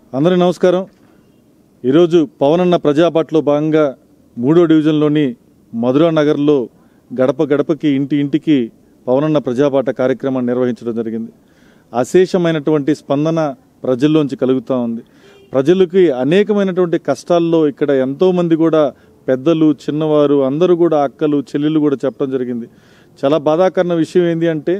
అందరికీ నమస్కారం ఈరోజు పవనన్న ప్రజాపాట్లో భాగంగా మూడో డివిజన్లోని మధురా నగర్లో గడప గడపకి ఇంటి ఇంటికి పవనన్న ప్రజాపాట కార్యక్రమాన్ని నిర్వహించడం జరిగింది అశేషమైనటువంటి స్పందన ప్రజల్లోంచి కలుగుతూ ఉంది ప్రజలకి అనేకమైనటువంటి కష్టాల్లో ఇక్కడ ఎంతోమంది కూడా పెద్దలు చిన్నవారు అందరూ కూడా అక్కలు చెల్లెలు కూడా చెప్పడం జరిగింది చాలా బాధాకరణ విషయం ఏంటి అంటే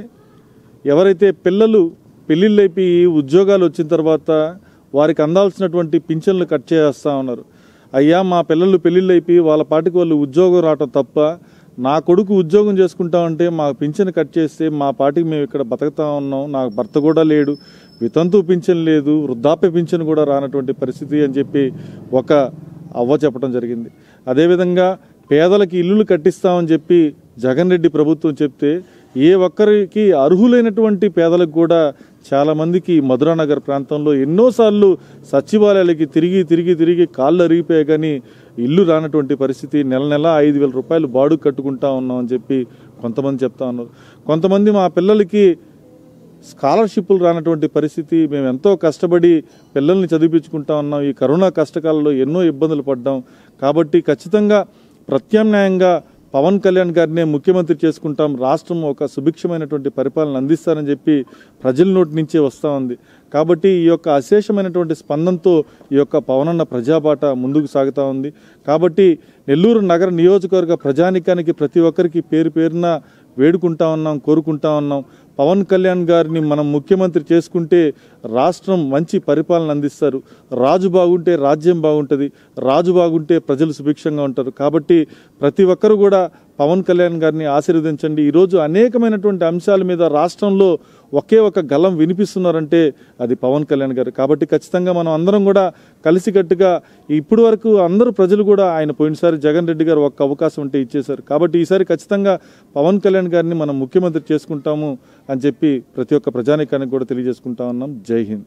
ఎవరైతే పిల్లలు పెళ్ళిళ్ళు అయిపోయి ఉద్యోగాలు వచ్చిన తర్వాత వారికి అందాల్సినటువంటి పింఛన్లు కట్ చేస్తా ఉన్నారు అయ్యా మా పిల్లలు పెళ్ళిళ్ళు అయిపోయి వాళ్ళ పాటికి వాళ్ళు ఉద్యోగం రావటం తప్ప నా కొడుకు ఉద్యోగం చేసుకుంటామంటే మా పింఛన్ కట్ చేస్తే మా పాటికి మేము ఇక్కడ బతుకుతా ఉన్నాం నాకు భర్త కూడా లేడు వితంతు పింఛన్ లేదు వృద్ధాప్య పింఛన్ కూడా రానటువంటి పరిస్థితి అని చెప్పి ఒక అవ్వ చెప్పడం జరిగింది అదేవిధంగా పేదలకి ఇల్లులు కట్టిస్తామని చెప్పి జగన్ రెడ్డి ప్రభుత్వం చెప్తే ఏ ఒక్కరికి అర్హులైనటువంటి పేదలకు కూడా చాలా మందికి మధురానగర్ ప్రాంతంలో ఎన్నోసార్లు సచివాలయాలకి తిరిగి తిరిగి తిరిగి కాళ్ళు అరిగిపోయాయి కానీ ఇల్లు రానటువంటి పరిస్థితి నెల నెల ఐదు వేల రూపాయలు బాడు కట్టుకుంటా ఉన్నాం అని చెప్పి కొంతమంది చెప్తా ఉన్నారు కొంతమంది మా పిల్లలకి స్కాలర్షిప్లు రానటువంటి పరిస్థితి మేము ఎంతో కష్టపడి పిల్లల్ని చదివించుకుంటా ఉన్నాం ఈ కరోనా కష్టకాలంలో ఎన్నో ఇబ్బందులు పడ్డాం కాబట్టి ఖచ్చితంగా ప్రత్యామ్నాయంగా పవన్ కళ్యాణ్ గారినే ముఖ్యమంత్రి చేసుకుంటాం రాష్ట్రం ఒక సుభిక్షమైనటువంటి పరిపాలన అందిస్తారని చెప్పి ప్రజల నోటి నుంచే వస్తూ ఉంది కాబట్టి ఈ యొక్క అశేషమైనటువంటి స్పందనతో ఈ యొక్క పవనన్న ప్రజాబాట ముందుకు సాగుతూ ఉంది కాబట్టి నెల్లూరు నగర నియోజకవర్గ ప్రజానికానికి ప్రతి ఒక్కరికి పేరు పేరున వేడుకుంటా ఉన్నాం కోరుకుంటా ఉన్నాం పవన్ కళ్యాణ్ గారిని మనం ముఖ్యమంత్రి చేసుకుంటే రాష్ట్రం మంచి పరిపాలన అందిస్తారు రాజు బాగుంటే రాజ్యం బాగుంటుంది రాజు బాగుంటే ప్రజలు సుభిక్షంగా ఉంటారు కాబట్టి ప్రతి ఒక్కరు కూడా పవన్ కళ్యాణ్ గారిని ఆశీర్వదించండి ఈరోజు అనేకమైనటువంటి అంశాల మీద రాష్ట్రంలో ఒకే ఒక గలం వినిపిస్తున్నారంటే అది పవన్ కళ్యాణ్ గారు కాబట్టి ఖచ్చితంగా మనం అందరం కూడా కలిసికట్టుగా ఇప్పటి వరకు అందరూ ప్రజలు కూడా ఆయన పోయినసారి జగన్ రెడ్డి గారు ఒక్క అవకాశం ఉంటే ఇచ్చేశారు కాబట్టి ఈసారి ఖచ్చితంగా పవన్ కళ్యాణ్ గారిని మనం ముఖ్యమంత్రి చేసుకుంటాము అని చెప్పి ప్రతి ఒక్క ప్రజానికానికి కూడా తెలియజేసుకుంటా ఉన్నాం జై హింద్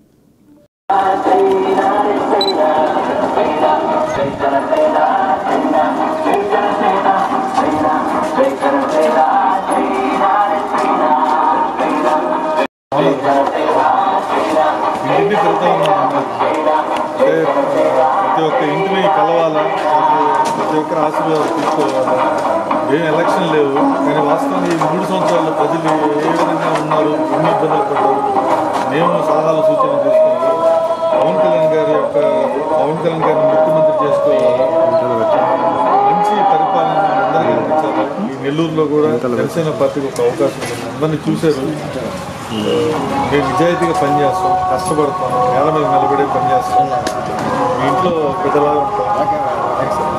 ఇంటింటి తిరుగుతా ఉన్నాం అంటే ప్రతి ఒక్క ఇంటిని కలవాలా ప్రతి ఒక్కరు ఆశీర్వాదం తీసుకోవాలా ఏం ఎలక్షన్ లేవు కానీ వాస్తవంగా ఈ మూడు సంవత్సరాల్లో ప్రజలు ఏ విధంగా ఉన్నారు ఎన్ని ఇబ్బందులు పడ్డారు మేము సలహాలు సూచనలు తీసుకుంటాం పవన్ కళ్యాణ్ గారి యొక్క పవన్ కళ్యాణ్ గారిని ముఖ్యమంత్రి చేసుకోవాలా మంచి పరిపాలన అందరికీ అందించాలి ఈ నెల్లూరులో కూడా జనసేన పార్టీకి ఒక అవకాశం ఉంది అందరినీ చూశారు మేము నిజాయితీగా పనిచేస్తాం కష్టపడతాం నేల మీద నిలబడే పనిచేస్తాం మీ ఇంట్లో పెద్దలా ఉంటాం థ్యాంక్స్ సార్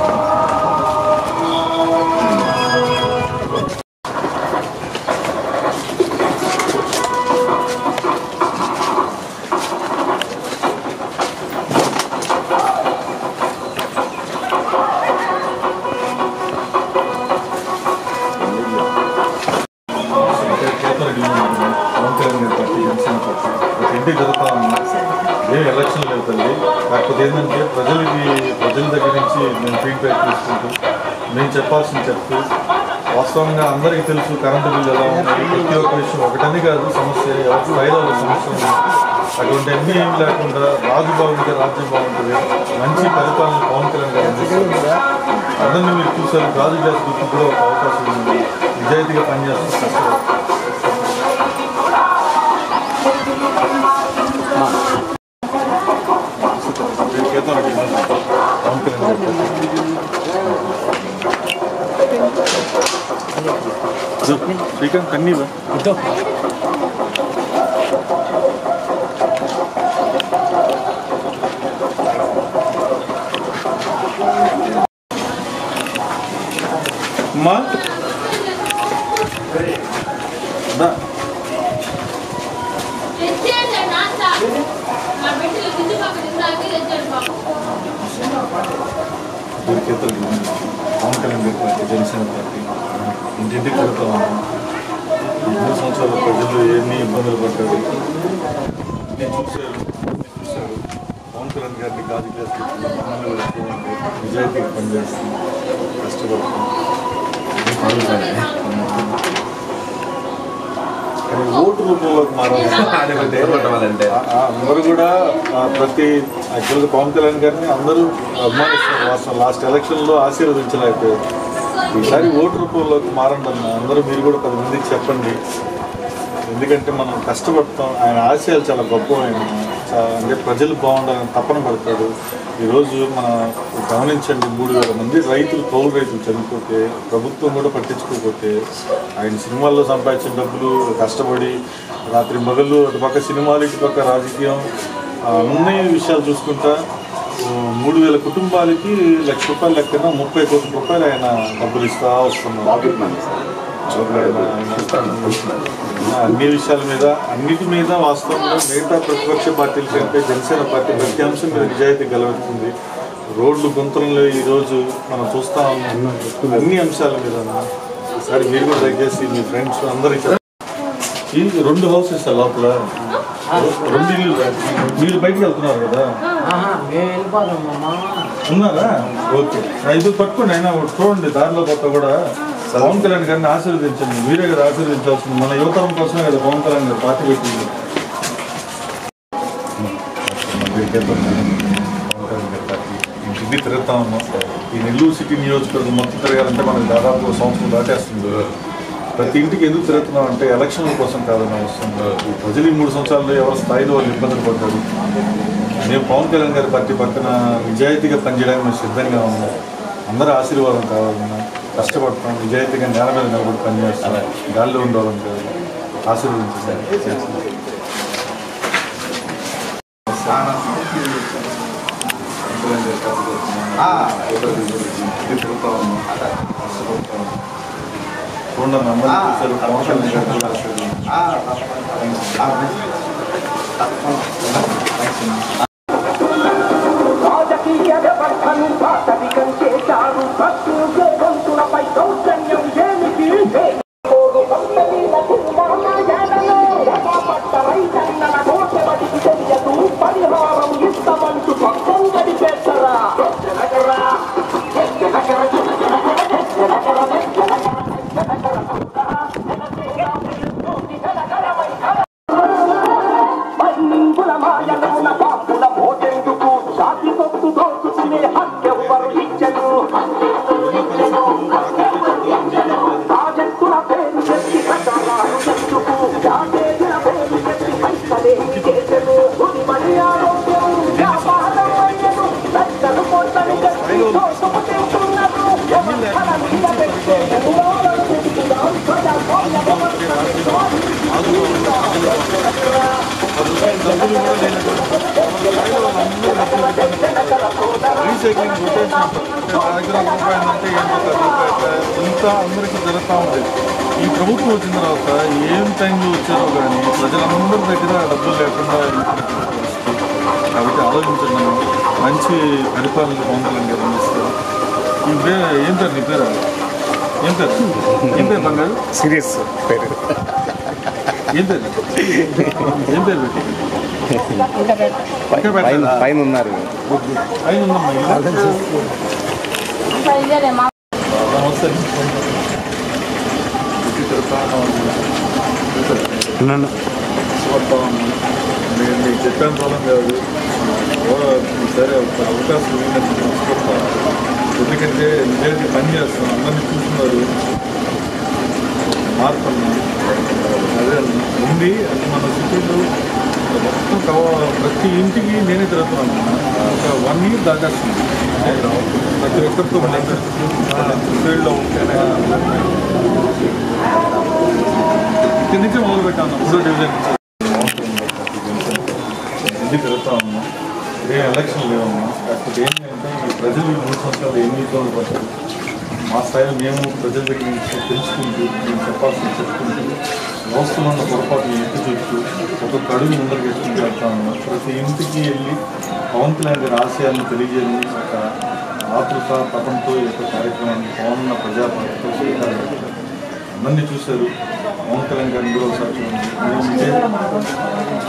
పవన్ కళ్యాణ్ గారి పార్టీ జనసేన పార్టీ ఒక ఇంటికి జరుగుతా ఉన్నా ఏం ఎలక్షన్ లేవు తల్లి కాకపోతే ఏంటంటే ప్రజలకి ప్రజల దగ్గర నుంచి మేము ఫీడ్బ్యాక్ తీసుకుంటూ మేము చెప్పాల్సింది చెప్తూ వాస్తవంగా అందరికీ తెలుసు కరెంటు బిల్లు ఎలా ఉన్నాయి ప్రతి ఒక్క విషయం ఒకటని కాదు సమస్య ఎవరి స్థాయిలో ఒక సమస్య ఉంది అటువంటి అన్ని ఏం లేకుండా రాజు బాగుంటే రాజ్యం బాగుంటుంది మంచి పరిపాలన పవన్ కళ్యాణ్ గారు అందిస్తారు అందరినీ మీరు చూసారు రాజు గ్యాస్ గుర్తు కూడా ఒక అవకాశం ఉంది నిజాయితీగా పనిచేస్తూ కష్టపడతారు చేద్దాం పవన్ కళ్యాణ్ గారు శ్రీకాంత్ కన్నీవా అమ్మా దా. తెచ్చేయండి నాస్తా నా బిడ్డలు కింది పక్కన ఇందాకే తెచ్చాడు పాపం వీరి చేతులు పవన్ కళ్యాణ్ గారి పార్టీ జనసేన పార్టీ ఇంటింటికి తిరుగుతా ఉన్నాం ఈ మూడు సంవత్సరాల ప్రజలు ఎన్ని ఇబ్బందులు పడ్డారు నేను చూశారు అన్ని చూశారు పవన్ కళ్యాణ్ గారిని గాజు గ్లాస్ పెట్టుకుని మమ్మల్ని కూడా చూడండి నిజాయితీగా పనిచేస్తున్నాం కష్టపడుతున్నాం కానీ ఓటు రూపంలోకి మారాలంటే ఆ- ఆ అందరూ కూడా ఆ ప్రతి యాక్చువల్గా పవన్ కళ్యాణ్ గారిని అందరూ అభిమానిస్తున్నారు లాస్ట్ లాస్ట్ ఎలక్షన్లో ఆశీర్వదించలేకపోయారు ఈసారి ఓటు రూపంలోకి మారండి అన్న అందరూ మీరు కూడా పది మందికి చెప్పండి ఎందుకంటే మనం కష్టపడతాం ఆయన ఆశయాలు చాలా గొప్పమైన అంటే ప్రజలు బాగుండాలని తపన పడతాడు ఈరోజు మనం గమనించండి మూడు వేల మంది రైతులు కౌలు రైతులు చనిపోతే ప్రభుత్వం కూడా పట్టించుకోకపోతే ఆయన సినిమాల్లో సంపాదించిన డబ్బులు కష్టపడి రాత్రి మొగలు అటు పక్క సినిమాలు ఇటు పక్క రాజకీయం ఆ, అన్ని విషయాలు చూసుకుంటా ఆ, మూడు వేల కుటుంబాలకి లక్ష రూపాయల లెక్కన ముప్పై కోట్ల రూపాయలు ఆయన డబ్బులు ఇస్తా వస్తున్నారు అన్ని విషయాల మీద అన్నిటి మీద వాస్తవంగా మిగతా ప్రతిపక్ష పార్టీల కంటే జనసేన పార్టీ ప్రతి అంశం మీద నిజాయితీ గెలవెత్తుంది రోడ్లు గుంతలు ఈ రోజు మనం చూస్తా ఉన్నాం అన్ని అంశాల మీద ఈసారి మీరు కూడా దయచేసి మీ ఫ్రెండ్స్ అందరికి చెప్పండి. ఈ రెండు హౌసెస్ లోపల రెండు ఇల్లు మీరు బయటికి వెళ్తున్నారు కదా ఆహా, మేము వెళ్ళిపోతాం మామ ఉన్నారా ఓకే ఇది పట్టుకోండి అయినా ఒకటి చూడండి దారిలో కొత్త కూడా పవన్ కళ్యాణ్ గారిని ఆశీర్వదించండి మీరే కదా ఆశీర్వదించాల్సింది మన యువతరం కోసమే కదా పవన్ కళ్యాణ్ గారు పార్టీ పెట్టింది ఇంటికి తిరుగుతా ఉన్నాం ఈ నెల్లూరు సిటీ నియోజకవర్గం మొత్తం తిరగాలంటే మనకి దాదాపు ఒక సంవత్సరం దాటేస్తుంది ప్రతి ఇంటికి ఎందుకు తిరుగుతున్నాం అంటే ఎలక్షన్ల కోసం కాదని వస్తుంది ఈ ప్రజలు ఈ మూడు సంవత్సరాల్లో ఎవరి స్థాయిలో వాళ్ళు ఇబ్బందులు పడ్డారు మేము పవన్ కళ్యాణ్ గారి పార్టీ పక్కన నిజాయితీగా పనిచేయడానికి మేము సిద్ధంగా ఉన్నాం అందరూ ఆశీర్వాదం కావాలన్నా కష్టపడతాం నిజాయితీగా నేల మీద నిలబడి పనిచేస్తాం గాల్లో ఉండేవాళ్ళం కాదు ఆశీర్వదించండి చూడండి అందరూ చూశారు పవన్ కళ్యాణ్ గారు కూడా ఆశీర్వదించండి. రాజకీయ వ్యవస్థను పాతవికం చేశారు ప్రశ్నించే గొంతులపై దౌర్జన్యం ఏమిటి కోరు పంతనీల తిరునామాయాలను రథపట్ట రైతన్నల కోటబడికి తెలియదు పరిహారం ఇస్తామంటూ పక్కం గడిపేస్తారా పన్నింగుల మాయలమున పాపుల మోటెందుకు జాతి కొట్టు దోచుకునే హక్కెవ్వరు ఇచ్చను ప్రాజెక్టుల పేరు చెప్పి ప్రచారాలు ఎందుకు జాతీయుల పేరు చెప్పి పైసలేమి చేసెను ఉరి మణి ఆరోగ్యం వ్యాపారం అయ్యను పెద్దలు పొట్టని చెప్పి దోచుకు తింటున్నారు ఎవరి తల మీద పెట్టే మూలాలను తిరుగుదాం ప్రజాస్వామ్య రీసైక్లింగ్ రొటేషన్ నా దగ్గర ఒక రూపాయి ఉందంటే ఏంటో పది రూపాయలు ఇంత అందరికీ జరుగుతూ ఉంది ఈ ప్రభుత్వం వచ్చిన తర్వాత ఏం టైంలో వచ్చారో కానీ ప్రజలందరి దగ్గర డబ్బులు లేకుండా ఇంటికి పరిస్థితి. కాబట్టి ఆలోచించండి మంచి పరిపాలన పవన్ కళ్యాణ్ గారు అందిస్తారు ఈ పేరు ఏం పేరు నీ పేరు ఏం పేరు ఏం పేరు బంగారు సీరియస్ పేరు ఏం పేరు ఏం పేరు పెట్టి ఇక్కడ పైన పెట్టాలా? పైన ఉన్నారు పైన ఉందమ్మా ఇల్లు. ఇదేలే మా నమస్తే ఇంటికి తిరుగుతా ఉన్నాం. చూస్తా ఉన్నాం. నేను మీకు చెప్పాను ప్రాబ్లం కాదు ఓ, సరే ఒక అవకాశం ఉందని చూస్తా ఎందుకంటే నిజానికి పని చేస్తాం అందరినీ చూస్తున్నారు మారుతున్నాం అదే ఉంది అది మన సిటీలో మొత్తం కవ ప్రతి ఇంటికి నేనే తిరుగుతున్నాను ఒక వన్ ఇయర్ దాటేస్తుంది ప్రతి ఒక్కరితో ఫీల్డ్లో ఉంటేనే ఇక్కడి నుంచే మొదలు పెట్టాను మూడో డివిజన్ నుంచి ఇంటికి తిరుగుతా ఉన్నాం ఏ ఎలక్షన్ లేవమ్మా కాకపోతే ఏంటంటే ఈ ప్రజలు ఈ మూడు సంవత్సరాలు ఎన్ని ఇబ్బందులు పడ్డారు మా స్థాయిలో మేము ప్రజల దగ్గర నుంచి తెలుసుకుంటూ మేము చెప్పాల్సింది చెప్పుకుంటూ వ్యవస్థలో ఉన్న పొరపాట్లు ఎత్తి చూస్తూ ఒక్కొక్క అడుగు ముందరికి వేసుకుంటూ వెళ్తా ఉన్నాం ప్రతి ఇంటికి వెళ్ళి పవన్ కళ్యాణ్ గారి ఆశయాలను తెలియజేయాలని ఒక ఆతృత తపంతో ఈ యొక్క కార్యక్రమాన్ని పవన్ ప్రజాపార్టీతో శ్రీకారం చుట్టారు. అందరినీ చూశారు పవన్ కళ్యాణ్ గారిని కూడా ఒకసారి చూడండి మేము ఇదే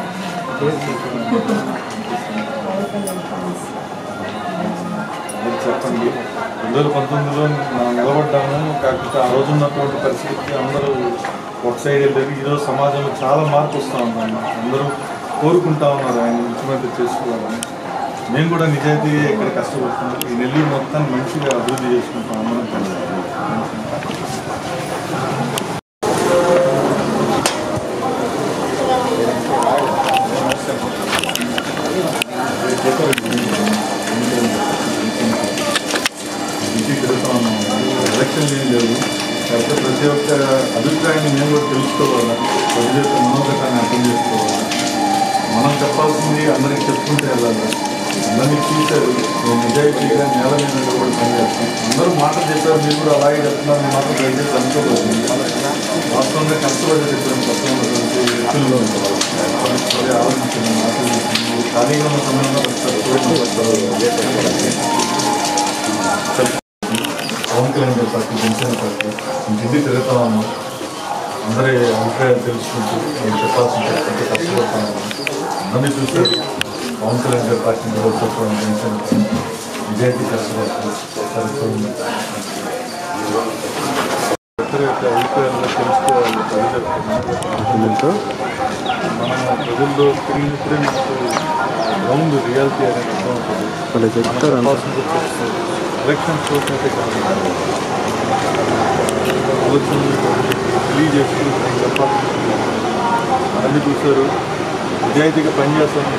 మీరు చెప్పండి రెండు వేల పంతొమ్మిదిలో మనం నిలబడ్డాము కాకపోతే ఆ రోజు ఉన్నటువంటి పరిస్థితికి అందరూ ఒక సైడ్ వెళ్ళారు ఈరోజు సమాజంలో చాలా మార్పు వస్తూ ఉందన్నమాట అందరూ కోరుకుంటా ఉన్నారు ఆయన ముఖ్యమంత్రి చేసుకోవాలని మేము కూడా నిజాయితీగా ఇక్కడ కష్టపడుతున్నాం ఈ నెల్లూరు మొత్తాన్ని మంచిగా అభివృద్ధి చేసుకుంటాం అందరం కలిసి. ఇంటికి తిరుగుతా ఉన్నాం ఎలక్షన్ ఏం లేవు కాకపోతే ప్రతి ఒక్క అభిప్రాయాన్ని మేము కూడా తెలుసుకోవాలా ప్రతి ఒక్క మనోగతాన్ని అర్థం చేసుకోవాలా మనం చెప్పాల్సింది అందరికి చెప్పుకుంటే వెళ్ళాలి అందరినీ చూశారు నేను నిజాయితీగా నేల మీద నిలబడి పనిచేస్తాం అందరూ మాటలు చెప్పారు మీరు కూడా అలాగే చెప్తున్నారు నేను మాత్రం దయచేసి అనుకోలేదు వాస్తవంగా కష్టపడి చెప్పాను తప్పకుండా వ్యక్తులు అదే ఆలోచించాను మాటలు చెప్పాను. ఖాళీగా ఉన్న సమయంలో వస్తారు పవన్ కళ్యాణ్ గారి పార్టీ జనసేన పార్టీ ఇంటింటి తిరుగుతా ఉన్నాం అందరి అభిప్రాయాలు తెలుసుకుంటూ నేను చెప్పాల్సిన చెప్తుంటే కష్టపడతా ఉన్నాను అందరినీ చూస్తే పవన్ కళ్యాణ్ గారి పార్టీ కూడా చెప్పడం జనసేన పార్టీ నిజాయితీ కష్టపడుతుంది సరిపోయింది ఇతర యొక్క అభిప్రాయాలు తెలుసుకోవాలి ప్రజలకు మనం ప్రజల్లో తిరిగినప్పుడే మనకు గ్రౌండ్ రియాలిటీ అనేది అర్థం అవుతుంది ఎలక్షన్ చూసినట్టే కాదు ఆలోచనలు తెలియజేసుకుని నేను చెప్పాలి అన్ని చూశారు నిజాయితీగా పనిచేస్తాను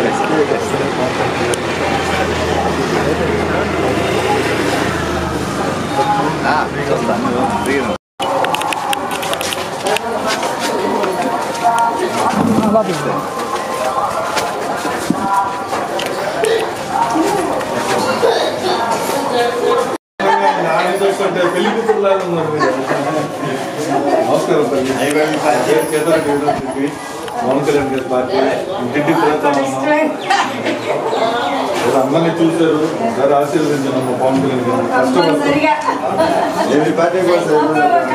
పెళ్లి కూతురులాగా ఉన్నారు మీరు. నమస్కారం తల్లి కేదారెడ్డి యూనివర్సిటీ పవన్ కళ్యాణ్ గారి పార్టీ ఇంటింటి తిరుగుతా ఉన్నాం ఇలా అందరినీ చూశారు ఒకసారి ఆశీర్వదించాను మా పవన్ కళ్యాణ్ గారు కష్టపడతాం ఏమి పార్టీ కోసం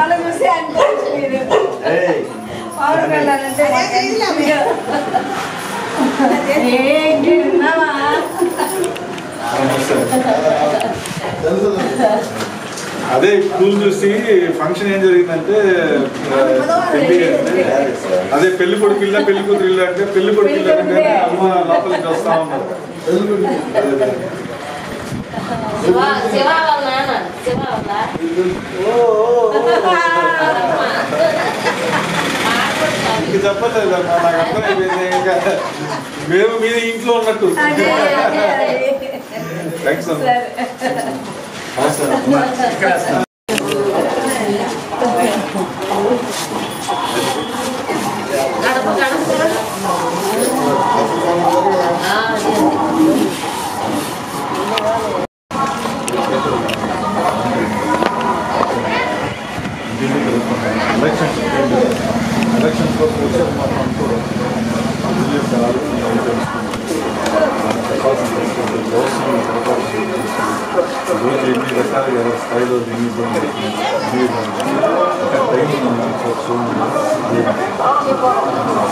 అదే స్కూల్ చూసి ఫంక్షన్ ఏం జరిగిందంటే ఆ, పెళ్లి అంటే అదే పెళ్లి కొడుకు ఇల్లా పెళ్లి కూతురు ఇల్లు అంటే పెళ్లి కొడుకు ఇల్లు అంటే అమ్మ లోపలికి వస్తా ఉన్నారు అదే, అదే. శివ శివ వాళ్ళ నాన్న శివ వాళ్ళ ఇంక చెప్పలేదు అమ్మా నాకు అర్థమైపోయింది ఇంకా మేము మీద ఇంట్లో ఉన్నట్టు థ్యాంక్స్ అమ్మా నమస్తే గడప గడప ఆ, అదే. ఎలక్షన్స్ ఎలక్షన్స్ కోసం వచ్చారు మాత్రం అనుకోవడం ప్రజల యొక్క ఆలోచన ఏమి తెలుసుకుంటాం చెప్పాల్సిన తెలుసుకుంటాం వ్యవస్థను జరపాల్సిన రోజు ఎన్ని రకాలుగా ఎవరి స్థాయిలో ఎన్ని ఇబ్బందులు అవుతున్నాయి, అన్ని విధాలుగా. ఇంకా టైం ఉంది మనకు చూడండి అదే.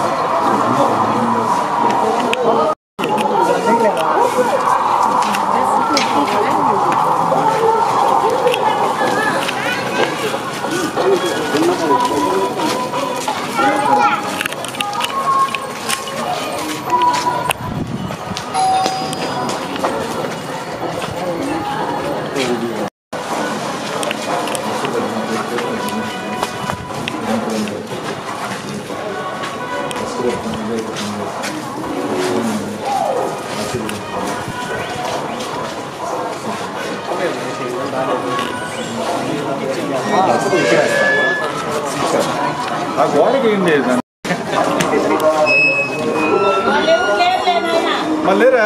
ఆ గోడకి ఏం లేదు మళ్ళీరా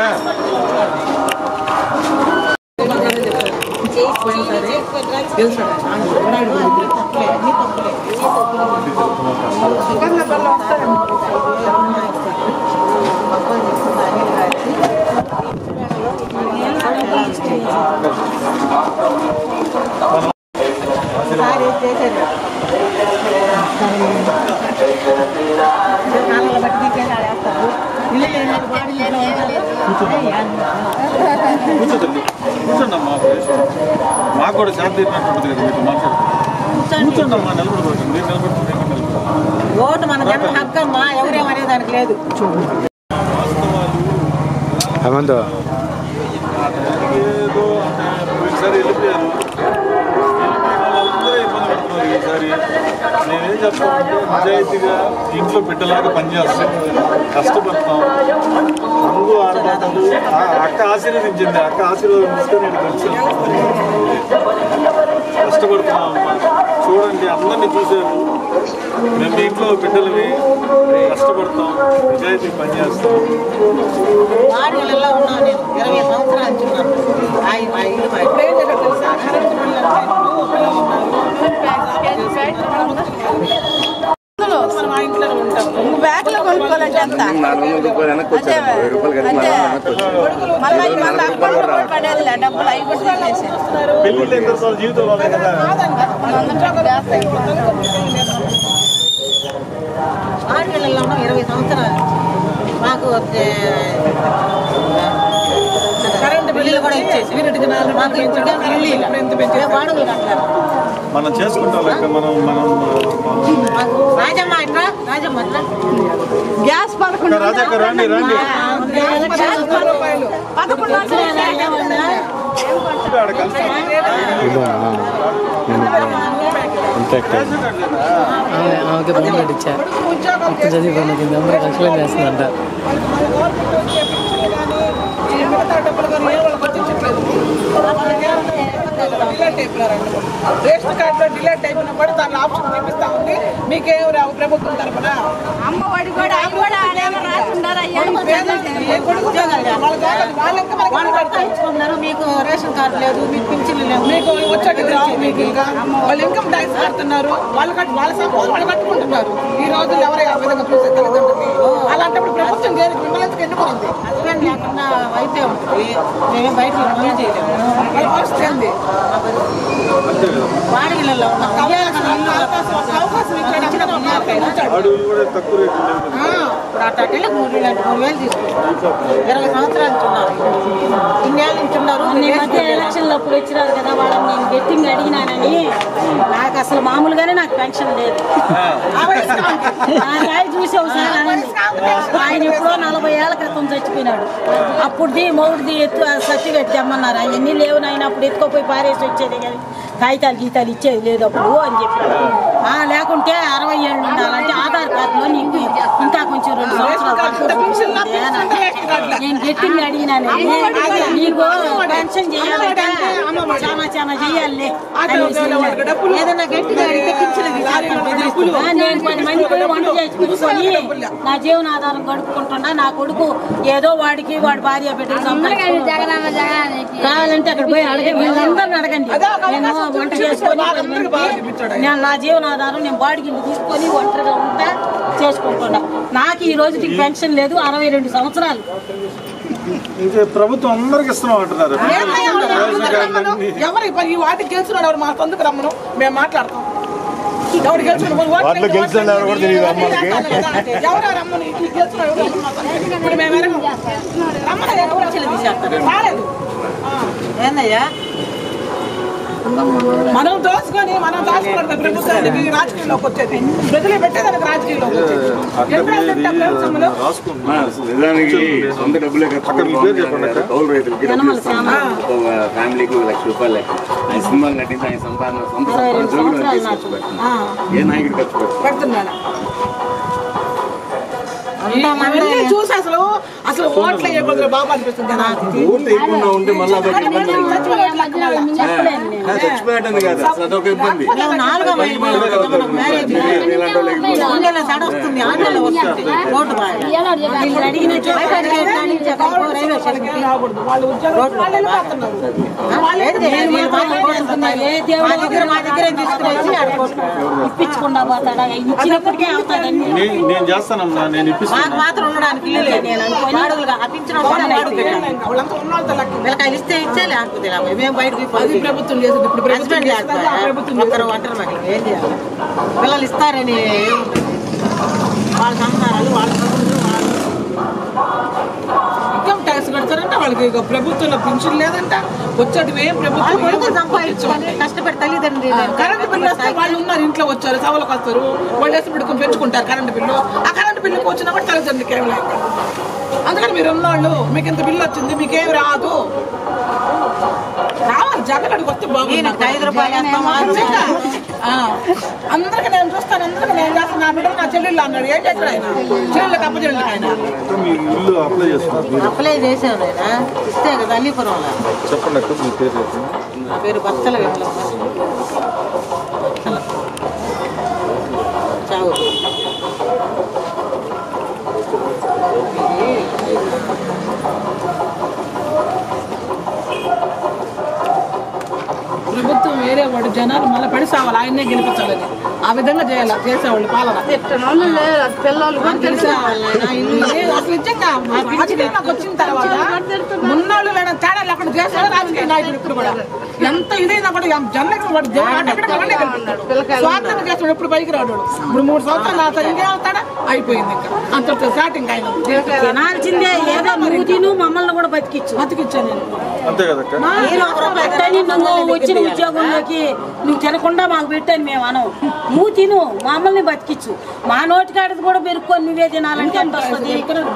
కూర్చోండి అమ్మా మాకు కూడా శాంతి ఉంటుంది కదా మీతో మాట్లాడుతుంది కూర్చోండి కూర్చోండమ్మా నిలబడబోతుంది మీరు నిలబడుతుంది నేను నిలబడతాను. ఓటు మన జన్మ హక్కు అమ్మా ఎవరేమనే దానికి లేదు హేమంత్ ఏదో అంటే పోయినసారి వెళ్ళిపోయారు వాళ్ళందరూ ఇబ్బంది పడుతున్నారు ఈసారి నేనేం చెప్తానంటే నిజాయితీగా ఇంట్లో బిడ్డలాగా పనిచేస్తాం కష్టపడతాం రంగు ఆడబడ్డలు ఆ అక్క ఆశీర్వదించింది అక్క ఆశీర్వాదం తీసుకొని ఇక్కడికి వచ్చాను కష్టపడుతున్నాం అమ్మా చూడండి అందరినీ చూశారు మేము మీ ఇంట్లో బిడ్డలవి కష్టపడతాం నిజాయితీ పనిచేస్తాం వాడిలో ఉన్నాను నేను ఇరవై సంవత్సరాలు అంటున్నాను ఆ మా ఇల్లు మా ఇప్పుడు ఏం జరిగిందో తెలుసా కరెంట్ బిల్లు మనం మా ఇంట్లో ఉంటాం బ్యాగ్ లో కొనుక్కోవాలంటే ఎంత నాలుగు వందల రూపాయలు వెనక్కి అంతే వచ్చాను వెయ్యి రూపాయలు కట్టి అంతే వెనక్కి వచ్చాను మళ్ళీ మళ్ళీ అకౌంట్ లో కూడా పడేదిలే డబ్బులు అవి కూడా తీసేసి పెళ్ళిళ్ళు ఎంత సార్లు జీవితంలో కదా ఆడపిల్లల్లో ఉన్నాం ఇరవై సంవత్సరాలు మాకు ఏ, కరెంటు బిల్లులు కూడా ఇచ్చేసి వీరికి నాలుగు మాకు ఇప్పుడు ఇల్లు ఇలా. మేము వాడకలు కట్టాలి మనం చేసుకుంటాం లెక్క మనం మనం మాకు రాజమ్మ ఇట్రా రాజమ్మ ఇట్రా గ్యాస్ పదకొండు రాజాక్క రండి రండి పదకొండు ఆడ కలిసి ఆమెకి బొమ్మ కట్టించా ఇప్పుడు చదివి కింద అమ్మాయి ఎక్స్ప్లెయిన్ చేస్తుందంట రేషన్ కార్డులో డిలేట్ అయిపోయినా కూడా దాని ఆప్షన్ చూపిస్తా ఉంది మీకేం రావు ప్రభుత్వం తరఫున అమ్మ వాడి కూడా అవి కూడా ఆడేమో రాసుండారు అయ్యా ఏ కొడుకు వాళ్ళ కాదు, వాళ్ళ ఇంకా మనకి వాళ్ళు పడతా ఇచ్చుకున్నారు మీకు రేషన్ కార్డు లేదు మీకు పింఛన్లు లేవు మీకు వచ్చేది రావు మీకు ఇంకా వాళ్ళు ఇన్కమ్ ట్యాక్స్ కడుతున్నారు వాళ్ళు కట్టు వాళ్ళ సంపాదన వాళ్ళు కట్టుకుంటున్నారు ఈ రోజులు ఎవరు ఆ విధంగా చూసే తల్లిదండ్రులు అలాంటప్పుడు ప్రభుత్వం దేనికి మిమ్మల్ని ఎన్నుకుంది హస్బెండ్ లేకుండా వైఫే ఉంటుంది మేమే బయట పని చేయలేము వాళ్ళ పరిస్థితి ఏంది అంతే కదా వాడిలో ఉన్నాం ఉద్యోగం ఇల్లు అవకాశం అవకాశం ఇచ్చాడు ఇచ్చిన ఉంచాడు అడవులు కూడా తక్కువ రేట్లు లేవు కదా. ఇప్పుడు అట్టకెళ్ళి మూడు వేలు అంటే మూడు వేలు తీసుకుంటారు ఇరవై సంవత్సరాలు నుంచి ఉన్నారు ఇన్నేళ్ళ నుంచి ఉన్నారు ఈ మధ్య ఎలక్షన్లు అప్పుడు వచ్చినారు కదా వాళ్ళని నేను గట్టిగా అడిగినానని నాకు అసలు మామూలుగానే నాకు పెన్షన్ లేదు ఆ రాయి చూసి ఒకసారి అనండి ఆయన ఎప్పుడో నలభై ఏళ్ల క్రితం చచ్చిపోయినాడు అప్పుడుది మౌడిది ఎత్తు సర్టిఫికెట్ తెమ్మన్నారు అవన్నీ లేవు నాయన అప్పుడు ఎత్తుకోపోయి పారేసి వచ్చేది కానీ కాగితాలు గీతాలు ఇచ్చేది లేదు అప్పుడు అని చెప్పారు ఆ, లేకుంటే అరవై ఏళ్ళు ఉండాలంటే ఆధార్ కార్డులో నీకు ఇంకా కొంచెం రెండు సంవత్సరాలు తక్కువ చూపిస్తుంది అని అన్నారు. నేను గట్టిగా అడిగినాను నీకు పెన్షన్ చేయాలంటే చాలా చాలా చేయాలి ఏదన్నా గట్టిగా అడిగితే పింఛన్లు తీసేస్తాను ఆ, నేను పది మంది పోయి వంట చేసి పెట్టుకొని నా జీవనాధారం గడుపుకుంటున్నా నా కొడుకు ఏదో వాడికి వాడి భార్య బిడ్డలు సంపాదించుకున్నాడు. కావాలంటే అక్కడ పోయి అడగండి వీళ్ళందరిని అడగండి నేను వంట చేసుకొని పది మందికి నేను నా జీవనాధారం నేను బాడికి ఇల్లు తీసుకొని ఒంటరిగా ఉంటా చేసుకుంటున్నా నాకు ఈ రోజుకి పెన్షన్ లేదు అరవై రెండు సంవత్సరాలు ఇంకా ప్రభుత్వం అందరికి ఇస్తున్నాం అంటున్నారు రేషన్ కార్డులు అన్ని. ఎవరు ఇప్పుడు ఈ వాటికి గెలుచున్నాడు ఎవరు మా సందుకు రమ్మను మేము మాట్లాడతాం ఎవరు గెలుచున్నాడు వాటిలో గెలిచిన ఎవరు కూడా తెలియదు అమ్మకి. ఎవరు రమ్మని ఈ గెలుచున్నాడు ఎవరు రమ్మని మా సందుకు. ఇప్పుడు మేము ఎరగం. రమ్మని ఎవరు తీసేస్తారు రాలేదు ఏందయ్యా మనం దోసుకొని మనం దాచుకున్నాడు ప్రభుత్వానికి రాజకీయంలోకి వచ్చేది ప్రజలు పెట్టేదానికి రాజకీయంలోకి వచ్చేది అట్లా ఎప్పుడు పోయేది వెళ్తుంటాం ప్రభుత్వంలో? రాసుకుంటున్నాం నిజానికి సొంత డబ్బులే ఖర్చు అక్కడ మీ పేరు చెప్పండి అక్క. కౌలు రైతులకి డబ్బులు ఇస్తాం. ఒక ఫ్యామిలీకి ఒక లక్ష రూపాయలు లెక్క ఆయన సినిమాలు నటించి ఆయన సంపాదన సొంత సంపాదన జోబులో తీసి ఖర్చు పెడుతున్నారు. ఏ నాయకుడు ఖర్చు పెడుతున్నారు పెడుతున్నాను ఇవన్నీ చూసి అసలు అసలు ఓట్లు వేయకూడదు బాబు అనిపిస్తుంది జనానికి. ఓట్లు వేయకుండా ఉంటే మళ్ళీ అదొక ఇబ్బంది చెప్పలేను నేను ఆ, చచ్చిపోయాటని కాదు అసలు అదొక ఇబ్బంది మేము నాలుగో మైలు మనకు మ్యారేజ్ ఇలాంటి వాళ్ళకి ఇబ్బంది. గుండెలో తడ వస్తుంది ఆంధ్రలో వస్తుంది రోడ్డు బాగా వీళ్ళు అడిగిన రైల్వే స్టేషన్ రాకూడదు వాళ్ళు ఉద్యోగం వాళ్ళు వెళ్ళిపోతున్నారు లేదు నేను వీళ్ళు మాత్రం కొడుతున్నా. మా దగ్గర మా దగ్గరే తీసుకునేసి ఆడుకుంటున్నాను ఇప్పించకుండా పోతాడా ఇచ్చినప్పటికే అవుతాడండి నే- నేను చేస్తానమ్మా నేను ఇప్పిస్తాను మాకు మాత్రం ఉండడానికి ఇల్లు లేదు నేను అనుకోని అడుగులుగా అప్పించిన వాళ్ళు అడుగు పెట్టాను వాళ్ళంతా ఉన్న వాళ్ళతో లెక్క పిల్లకాయలు ఇస్తే ఇచ్చే లేకపోతే లేకపోతే మేము బయటకు అది ప్రభుత్వం చేసింది ఇప్పుడు ప్రభుత్వం హస్బెండ్ చేస్తుంది, ఆ ప్రభుత్వం ఒక్కరు ఒంటరి మహిళ ఏం చేయాలి పిల్లలు ఇస్తారని ఏముంటుంది వాళ్ళ సంసారాలు వాళ్ళ చదువులు వాళ్ళు ఇన్కమ్ ట్యాక్స్ కడతారంటే వాళ్ళకి ఇక ప్రభుత్వంలో పెన్షన్ లేదంట వచ్చేటివి ఏం వాళ్ళు ప్రభుత్వం కొడుకులు ఏం సంపాదించుకొని కష్టపడి తల్లిదండ్రులు కరెంట్ బిల్లు వస్తే వాళ్ళు ఉన్నారు ఇంట్లో వచ్చారు సభలకు వస్తారు వాళ్ళు వేసి పెట్టుకుని పెంచుకుంటారు కరెంట్ బిల్లు ఆ కరెంట్ బిల్లుకి వచ్చినా కూడా తల్లిదండ్రులకి ఏం లేక అందుకని మీరు ఉన్నవాళ్ళు మీకు ఇంత బిల్లు వచ్చింది మీకేం రాదు రావాలి జగన్ వస్తే బాగుంది ఈయనకి ఐదు రూపాయలు వేస్తాం, ఆరు నిజంగా. ఆ, అందరికి నేను చూస్తాను అందరికి నేను చేస్తాను నా బిడ్డ నా చెల్లెళ్ళు అన్నాడు ఏం చేస్తాడు ఆయన చెల్లెళ్ళకి అప్పచెల్లెళ్ళకి ఆయన మీ ఇల్లు అప్లై చేస్తున్నారు మీరు అప్లై చేశాను ఆయన ఇస్తే కదా అల్లీపురంలో చెప్పండి అక్క మీ పేరు చెప్పండి నా పేరు బత్తల విమలమ్మ బత్తల. చావు ప్రభుత్వం వేరే వాడు జనాలు మళ్ళీ పడి సావాలి ఆయన్నే గెలిపించాలని ఆ విధంగా చేయాలి చేసేవాళ్ళు పాలన పిల్లలు కూడా తెలుసా లేదు, అసలు నిజంగా మా రాజకీయంలోకి వచ్చిన తర్వాత మున్నోళ్ళు లేని తేడాలు అక్కడ చేశాడు రాజకీయ నాయకుడు ఇప్పుడు కూడా ఎంత ఇదైనా కూడా ఎం- జనలకు వాడు దేవుడు ఎక్కడ వాళ్ళనే గెలిపిస్తాడు. స్వార్థంగా చేస్తాడు ఎప్పుడు పైకి రాడు వాడు. ఇప్పుడు మూడు సంవత్సరాలు ఆ తల్లి అవుతాడా అయిపోయింది ఇంకా అంత స్టార్టింగ్ ఆయన తినాల్సిందే ఏదో నువ్వు తిను మమ్మల్ని కూడా బతికిచ్చు బతికిచ్చాను నేను అంతే కదక్క నేను ఒక రూపాయి పెట్టని నువ్వు వచ్చిన ఉద్యోగంలోకి నువ్వు తినకుండా మాకు పెట్టాను మేము అనం నువ్వు తిను మమ్మల్ని బతికిచ్చు మా నోటికాడది కూడా పెరుక్కొని నువ్వే తినాలంటే ఎంత వస్తుంది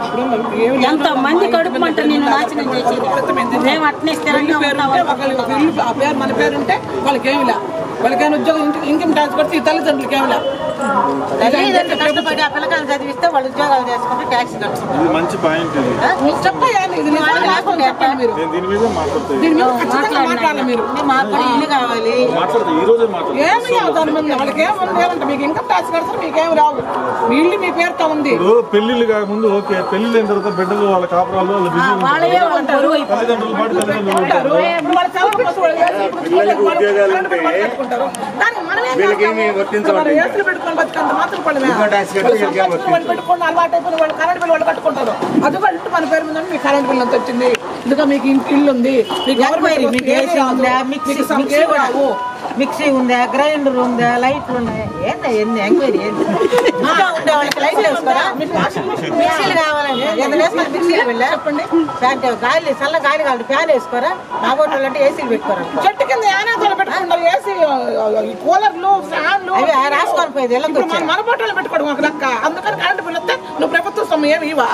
ఎంత మంది కడుపు మంట నిన్ను నాశనం చేసేది మేము అట్నే స్థిరంగా పేరు ఉంటే ఉంటాం ఒకళ్ళు ఒక ఇల్లు ఆ పేరు మన పేరు ఉంటే వాళ్ళకి ఏమిలా వాళ్ళకైనా ఉద్యోగం ఇంటి ఇన్కమ్ ట్యాక్స్ కొడితే ఈ తల్లిదండ్రులకి ఏమిలా తల్లిదండ్రులు కష్టపడి ఆ పిల్లకాయలు చదివిస్తే వాళ్ళు ఉద్యోగాలు చేసుకుంటే ట్యాక్స్ కట్టుకుంటారు ఇది మంచి పాయింట్ ఇది మీకు చెప్పయ్యా ఇది నిజంగా లేకపోతే చెప్పండి మీరు నేను దీని మీద మాట్లాడతాను దీని మీద ఖచ్చితంగా మాట్లాడాలి మీరు మాకు కూడా ఇల్లు కావాలి మాట్లాడతా ఈ రోజే మాట్లాడతాను ఏమి రావు దాని మీద వాళ్ళకి ఏముంది ఏమంటే మీకు ఇన్కమ్ ట్యాక్స్ కడతారు మీకేం రావు మీ ఇల్లు మీ పేరుతో ఉంది ఇప్పుడు పెళ్లిళ్ళు కాకముందు ఓకే పెళ్లిళ్ళు అయిన తర్వాత బిడ్డలు వాళ్ళ కాపురాలు వాళ్ళ బిజీ వాళ్ళే వాళ్ళ బరువు అయిపోతుంది. తల్లిదండ్రులు పాటు తల్లిదండ్రులు ఉంటారు. ఉంటారు ఇప్పుడు వాళ్ళ సెలవులు కోసం వాళ్ళు ఏసీలు పెట్టుకుంటారు. పిల్లలకు వాళ్ళు ఉద్యోగాలు కరెంటు బిల్లు వాళ్ళు కట్టుకుంటారు. దానికి మనం ఏం వీళ్ళకేమీ చేస్తాము? వర్తించవండి మనం ఇంకా. ఏసీలు పెట్టుకొని బతికంత మాత్రం పడమే. ఇన్కమ్ ట్యాక్స్ కట్టి వాళ్ళు వీళ్ళకేం సంపాదించుకుని వాళ్ళు పెట్టుకొని అలవాటు అయిపోయిన వాళ్ళు కరెంట్ బిల్లు వాళ్ళు కట్టుకుంటారు అది కూడా ఇంటి మన పేరు మీద ఉంది, మీకు కరెంట్ బిల్లు ఎంత వచ్చింది ఇదిగో మీకు ఇంటి ఇల్లు ఉంది మీకు ఎంక్వైరీ గవర్నమెంట్ మీకు ఏసీ రాదు. ఉందా మిక్సీ మీకు సమ్ మిక్సీ ఏం రావు. మిక్సీ ఉందా గ్రైండర్ ఉందా లైట్లు ఉన్నాయా ఏందా ఎన్ని ఎంక్వైరీ ఏంది ఇంకా ఉండే వాళ్ళకి లైట్లు వేసుకోరా మిక్సీలు కావాలండి ఏదైనా వేసుకొని మిక్సీలు వెళ్ళా చెప్పండి ఫ్యాన్ గాలి చల్ల గాలి కావాలి ఫ్యాన్ వేసుకోరా మా బోట్లు అంటే ఏసీలు పెట్టుకోరా చెట్టు కింద యానాదాలు పెట్టుకుంటారు ఏసీ ఈ కూలర్లు ఫ్యాన్లు అవి ఆ రాసుకొని పోయేది ఎలా ఇప్పుడు మన మన బట్టలు పెట్టుకోవడం ఒక లెక్క అందుకని కరెంట్ బిల్ వస్తే నువ్వు ప్రభుత్వ సమయం ఇవా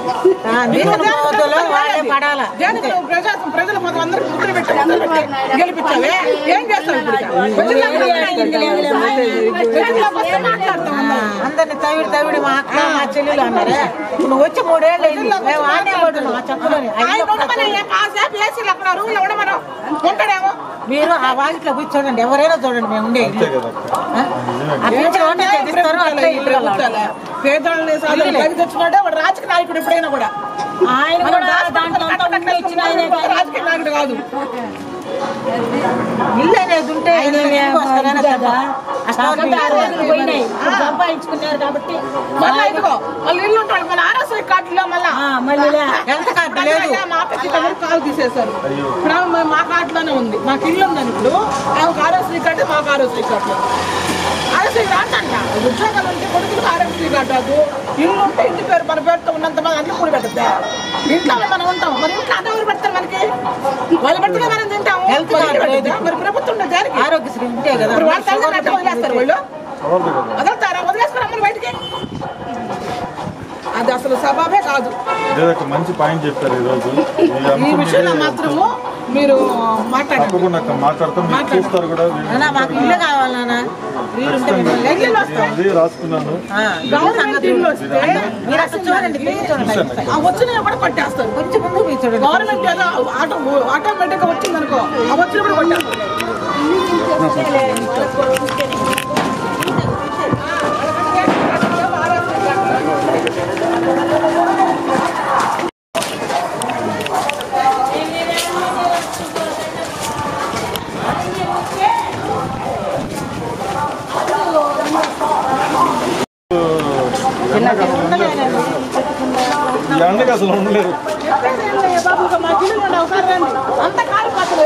వాళ్ళే పడాలా దేనికి నువ్వు ప్రజా ప్రజల కోసం అందరికి ముద్ర పెట్టి ముద్ర పెట్టి గెలిపించావే ఏం చేస్తావు ఇప్పుడు ఇక? ప్రజలకు ప్రజలకు వస్తే మాట్లాడతాం అందరం. అందరిని తవిడి తవిడి మా అక్క మా చెల్లెలు అన్నారే నువ్వు వచ్చి మూడేళ్ళు అయింది మేము ఆనే కొడుతున్నాం ఆ చెప్పులని ఆయన ఉండమని ఏ కాసేపు ఏసీలు అక్కడ రూమ్లో ఉండమను ఉంటాడేమో మీరు ఆ వాకిట్లో పోయి చూడండి ఎవరైనా చూడండి మేము ఉండే ఇల్లు. ఆ? ఆ పింఛన్ ఒకటే తెచ్చిస్తారు అట్లే ఇల్లు కావాలి. పేదోళ్ళని సాధన పైకి తెచ్చుకుంటే వాడు రాజకీయ నాయకుడు ఎప్పుడైనా కూడా ఆయన మనం కూడా దాంట్లో అంతా ఉండి ఇచ్చిన ఆయనే కానీ రాజకీయ నాయకుడు కాదు ఇల్లు అనేది ఉంటే ఇంటికి వస్తారని కదా. ఆ స్టవ్ కాకపోతే ఆ రోజులు మీద పోయినాయి ఇప్పుడు సంపాదించుకున్నారు కాబట్టి మళ్ళీ ఇదిగో మళ్ళీ ఇల్లు ఉంటాడు మళ్ళీ ఆర్ఎస్ఐ కార్డులో మళ్ళీ ఆ, మళ్ళీ లే. ఎంత కార్డు లేదు మా అక్కకి దగ్గర కాలు తీసేశారు ఇప్పుడు ఆమె మా- మా కార్డులోనే ఉంది మాకు ఇల్లు ఉందని ఇప్పుడు ఆమెకు ఆర్ఎస్ఐ కార్డు మాకు ఆర్ఎస్ఐ కార్డు ఆర్ఎస్ఐ రాదంట ఉద్యోగాలు ఉంటే కొడుకులకు ఆర్ఎస్ఐ కార్డు రాదు ఇల్లు ఉంటే ఇంటి పేరు మన పేరుతో ఉన్నంత మంది అన్ని కూడా పెడతా ఇంట్లో మనం ఉంటాం మరి ఇంట్లో అదే ఎవరు పెడతారు మనకి వాళ్ళు పెడితే మనం తింటాం హెల్త్ మరి కార్డు ఇంటి పెడతా. మరి ప్రభుత్వం ఉండదు దానికి ఆరోగ్యశ్రీ ఉంటే కదా ఇప్పుడు వాళ్ళ తల్లిదండ్రులు అట్లా వదిలేస్తారు వాళ్ళు అవదు కదా వదులుతారా వదిలేస్తారు అమ్మని బయటికి అది అసలు స్వభావే కాదు ఇదొక మంచి పాయింట్ చెప్పారు ఈ రోజు ఈ ఈ అంశం విషయంలో మీద మాత్రము మీరు మాట్లాడండి తప్పకుండా అక్కడ మాట్లాడతాం మీరు చూస్తారు కూడా నాన్న మాకు ఇల్లు కావాలి నాన్న వీలుంటే మేము లైట్లు వస్తాం అది రాసుకున్నాను ఆ, ఇల్లు సంగతి ఇల్లు వస్తే మీరు అసలు చూడండి పోయి చూడండి ఆ వచ్చిన కూడా కొట్టేస్తారు కొంచెం ముందు పోయి చూడండి గవర్నమెంట్ ఏదో ఆటో ఆటోమేటిక్ గా వచ్చింది అనుకో ఆ వచ్చిన కూడా కొట్టేస్తారు ఈ ఎండకి అసలు ఉండలేరు బాబు మా జిల్లులో ఉన్న ఒకసారి రండి అంత కాలు పక్కన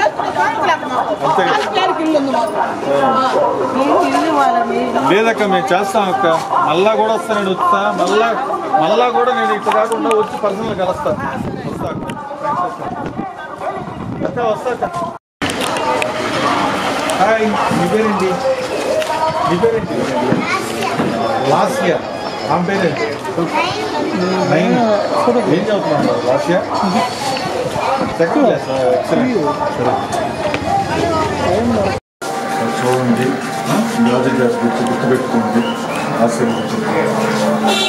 ఇల్లు ఉంది మాకు ఆ. ఇల్లు ఇవ్వాలని లేదక్క మేము చేస్తాం అక్క మళ్ళా కూడా వస్తా నేను వస్తా మళ్ళా మళ్ళా కూడా నేను ఇక్కడ కాకుండా వచ్చి పర్సనల్ కలుస్తా వస్తా అక్క హాయ్ మీ పేరేంటి మీ పేరేంటి లాస్ట్ ఇయర్ ఆమె పేరేంటి నైన్ ఏం చదువుతున్నాను last year second class excellent చూడండి మ్యూజిక్ క్లాస్ గుర్తు గుర్తుపెట్టుకోండి ఆశీర్వదించండి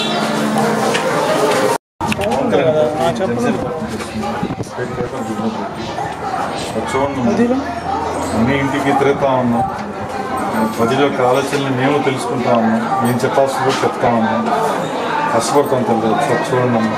చూడండి అన్ని ఇంటికి తిరుగుతా ఉన్నాం ప్రజల యొక్క ఆలోచనలు మేము తెలుసుకుంటా ఉన్నాం మేము చెప్పాల్సి కూడా చెప్తా ఉన్నాం కష్టపడతాం తల్లి ఒకసారి చూడండి అమ్మా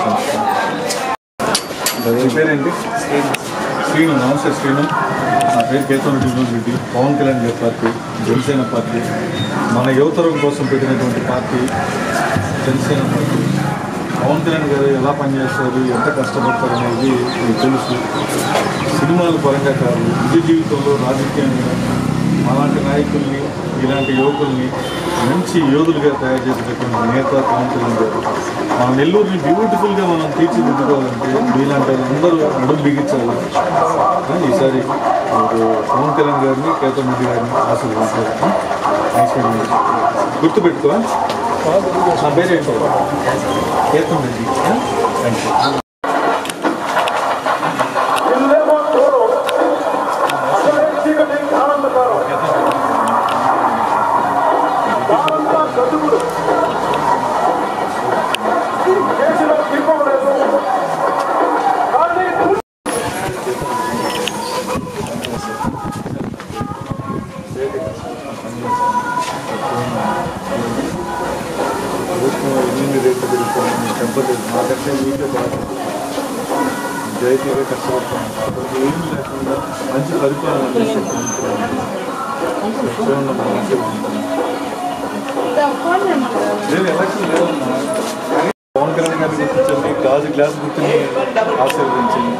మీ పేరేంటి శ్రీను నమస్తే శ్రీను నా పేరు కేతన్ రెడ్డి పవన్ కళ్యాణ్ గారి పార్టీ జనసేన పార్టీ మన యువతరం కోసం పెట్టినటువంటి పార్టీ జనసేన పార్టీ పవన్ కళ్యాణ్ గారు ఎలా పనిచేస్తారు ఎంత కష్టపడతారు అనేది మీకు తెలుసు సినిమాల పరంగా కాదు నిజ జీవితంలో రాజకీయంగా అలాంటి నాయకుల్ని ఇలాంటి యువకుల్ని మంచి యోధులుగా తయారు చేసినటువంటి నేత పవన్ కళ్యాణ్ గారు మన నెల్లూరుని బ్యూటిఫుల్గా మనం తీర్చిదిద్దుకోవాలంటే మీలాంటి అందరూ అడుగు బిగించాలి ఆ, ఈసారి మీరు పవన్ కళ్యాణ్ గారిని కేతన్ రెడ్డి గారిని ఆశీర్వదించారు నైస్ గుర్తుపెట్టుకో నా పేరేంటో కేతన్ రెడ్డి థ్యాంక్ యూ ఎన్ని రేట్లు పెరుగుతాయి చెప్పలేదు మాకంటే మీకే బాగా జైతీగా కష్టపడతాం అసలు ఏం లేకుండా మంచి పరిపాలన అందిస్తాం. చూడండి అమ్మా, మంచిగా ఉంటుంది. లేదు ఎలక్షన్ లేదమ్మా కానీ పవన్ కళ్యాణ్ గారిని గుర్తించండి గాజు గ్లాస్ గుర్తుని ఆశీర్వదించండి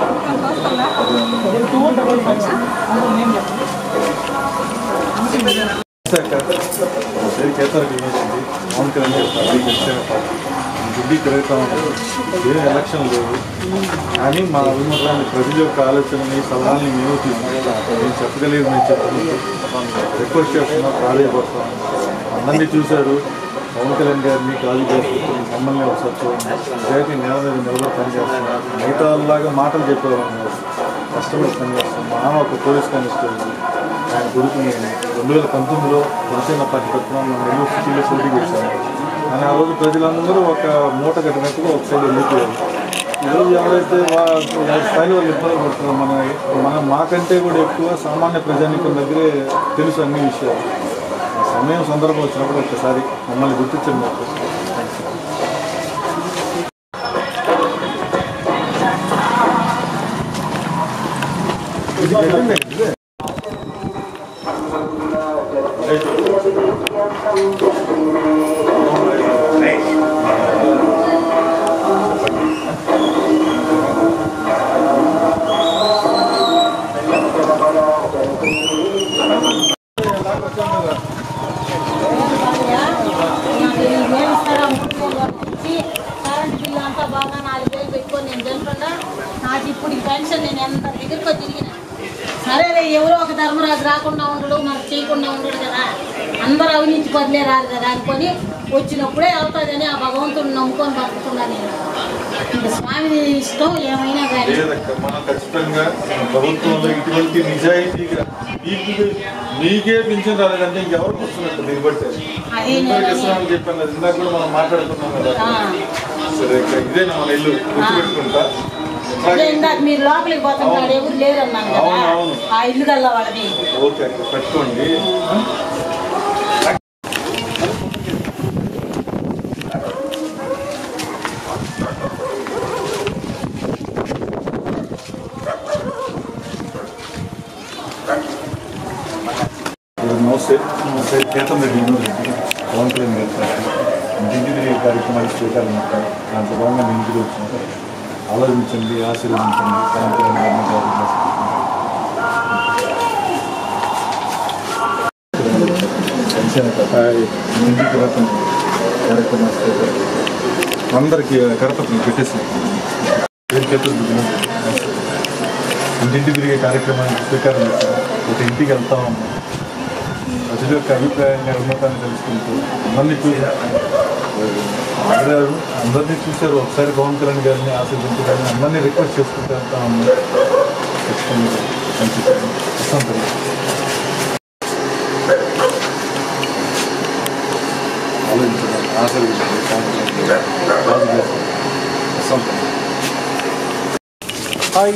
పేరు కేతారు యూనివర్సిటీ పవన్ కళ్యాణ్ గారి పార్టీ జనసేన పార్టీ ఢిల్లీ తిరుగుతూ ఉంటుంది ఏం ఎలక్షన్ లేవు కానీ మా అభిమతాన్ని ప్రజల యొక్క ఆలోచనని సలహాలని మేము తీసుకుంటాం నేను చెప్పగలిగేది మేము చెప్తున్నాం రిక్వెస్ట్ చేస్తున్నాం ప్రాధాయపడతాం అందరినీ చూశారు పవన్ కళ్యాణ్ గారిని కాళీ చేసుకుంటున్న మమ్మల్ని ఒకసారి చూడండి నిజాయితీ నేల మీద నిలబడి పనిచేస్తున్నాం మిగతా వాళ్ళలాగా మాటలు చెప్పేవాళ్ళం కాదు. కష్టపడి పనిచేస్తాం మా నాన్న ఒక పోలీస్ కానిస్టేబుల్ ఆయన కొడుకు నేను రెండు వేల పంతొమ్మిదిలో జనసేన పార్టీ తరఫున మన నెల్లూరు సిటీలో పోటీ చేశాను కానీ ఆ రోజు ప్రజలందరూ ఒక మూట కట్టినట్టుగా ఒక సైడ్ వెళ్ళిపోయారు ఈరోజు ఎవరైతే వా- వాళ్ళ స్థాయిలో వాళ్ళు ఇబ్బంది పడుతున్నారు మన మన మాకంటే కూడా ఎక్కువ సామాన్య ప్రజానికం దగ్గరే తెలుసు అన్ని విషయాలు ఆ సమయం సందర్భం వచ్చినప్పుడు ఒకసారి మమ్మల్ని గుర్తించండి మాకు ఇది పెట్టండి, ఇదే. కరెంట్ బిల్లు అంతా బాగా నాలుగు వేలు పెట్టుకొని నేను తెలుసుకుండా నాకు ఇప్పుడు ఈ పెన్షన్ నేను ఎంత దగ్గరికి తిరిగిన సరేలే ఎవరో ఒక ధర్మరాజు రాకుండా ఉండడు మనకు చేయకుండా ఉండడు కదా అందరూ అవినీతి పదిలే రాదు కదా అనుకొని వచ్చినప్పుడే అవుతుందని ఆ భగవంతుడిని నమ్ముకొని బతుకుతున్నా నేను ఇంకా స్వామి ఇష్టం ఏమైనా కానీ లేదక్క మనం ఖచ్చితంగా మన ప్రభుత్వంలో ఇటువంటి నిజాయితీగా మీకు మీకే పింఛన్ రాలేదంటే ఇంకెవరికి వస్తున్నట్టు దీన్ని బట్టి అదే అందరికి ఇస్తున్నామని చెప్పాను కదా ఇందాక కూడా మనం మాట్లాడుకున్నాం కదా ఆ. సరే అక్క, ఇదే మన ఇల్లు గుర్తుపెట్టుకుంటా అదే ఇందాక మీరు లోపలికి పోతుంటాడు ఎవరు లేరు అన్నాను కదా అవును, అవును. ఆ ఇల్లు గల్లా వాళ్ళది ఓకే అక్క పెట్టుకోండి నమస్తే నమస్తే కేతం రెడ్డి యూనివర్సిటీ పవన్ కళ్యాణ్ గారి పార్టీ ఇంటింటి తిరిగే కార్యక్రమాలు శ్రీకారం చుట్టారు దాంట్లో భాగంగా మీ ఇంటికి వచ్చినారు ఆలోచించండి ఆశీర్వదించండి పవన్ కళ్యాణ్ గారిని గౌరవించండి. జనసేన పార్టీ ఇంటికి కరపత్రం కార్యక్రమాలు శ్రీకారం అందరికీ కరపత్రం పెట్టేసి పేరు చేతులు దిగినాం ఇంటింటి తిరిగే కార్యక్రమాన్ని స్వీకారం చేస్తాం ఒక ఇంటికి వెళ్తా ఉన్నాం ప్రజల యొక్క అభిప్రాయాన్ని అభిమతాన్ని తెలుసుకుంటూ అందరినీ చూసారు అందరినీ చూశారు ఒకసారి పవన్ కళ్యాణ్ గారిని ఆశీర్వదించాలని అందరినీ రిక్వెస్ట్ చేసుకుంటూ వెళ్తా ఉన్నాం ఖచ్చితంగా మంచిది వస్తాం తల్లి. ఆలోచించండి ఆశీర్వదించండి పవన్ కళ్యాణ్ గారిని. రాజు గారిని. వస్తాం తల్లి. హాయ్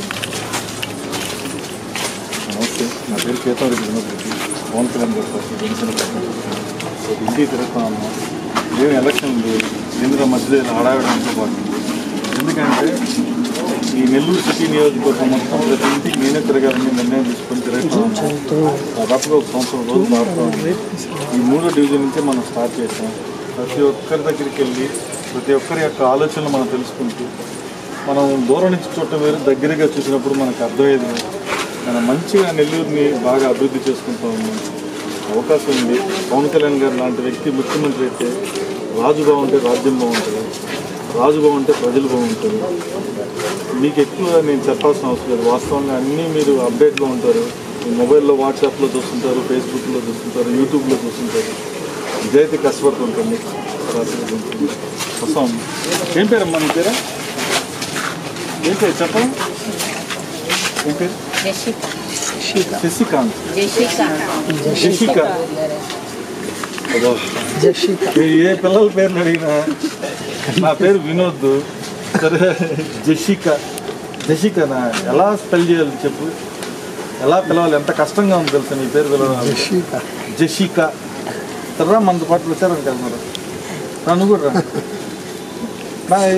నమస్తే నా పేరు కేతం Reddy వినోదరెడ్డి Pawan Kalyan garu party Janasena party so ఇంటికి తిరుగుతా ఉన్నాం ఏం ఎలక్షన్ లేదు ఇందులో మధ్యలో ఇలా హడావిడంతో పాటు ఎందుకంటే ఈ నెల్లూరు సిటీ నియోజకవర్గం మొత్తం ప్రతి ఇంటికి నేనే తిరగాలని నిర్ణయం తీసుకొని తిరుగుతా ఉన్నాం దాదాపుగా ఒక సంవత్సరం రోజులు మారుతూ ఉంది ఈ మూడో డివిజన్ నుంచే మనం స్టార్ట్ చేసాం ప్రతి ఒక్కరి దగ్గరికి వెళ్ళి ప్రతి ఒక్కరి యొక్క ఆలోచనలు మనం తెలుసుకుంటూ మనం దూరం నుంచి చూడటం వేరు దగ్గరగా చూసినప్పుడు మనకు అర్థమయ్యేది వేరు. మనం మంచిగా నెల్లూరుని బాగా అభివృద్ధి చేసుకుంటూ ఉన్నాం అవకాశం ఉంది పవన్ కళ్యాణ్ గారు లాంటి వ్యక్తి ముఖ్యమంత్రి అయితే రాజు బాగుంటే రాజ్యం బాగుంటుంది రాజు బాగుంటే ప్రజలు బాగుంటుంది మీకు ఎక్కువ నేను చెప్పాల్సిన అవసరం లేదు వాస్తవంగా అన్నీ మీరు అప్డేట్లో ఉంటారు మీ మొబైల్లో వాట్సాప్లో చూస్తుంటారు ఫేస్బుక్లో చూస్తుంటారు యూట్యూబ్లో చూస్తుంటారు నిజాయితీ కష్టపడుతుంటుంది ఉంటుంది వస్తాం ఏం పేరమ్మా నీ పేరా ఏం పేరు చెప్పండి ఏం పేరు శశికాంత్ జషిక అదో. ఏ- ఏ పిల్లల పేర్లు అడిగినా నా పేరు వినోద్ సరే జషిక జషికనా ఎలా స్పెల్ చేయాలి చెప్పు ఎలా పిలవాలి ఎంత కష్టంగా ఉంది తెలుసా నీ పేరు పిలవాలి జషిక సరే మనతో పాటు ప్రచారం కదా మరి నన్ను కూడా రా బాయ్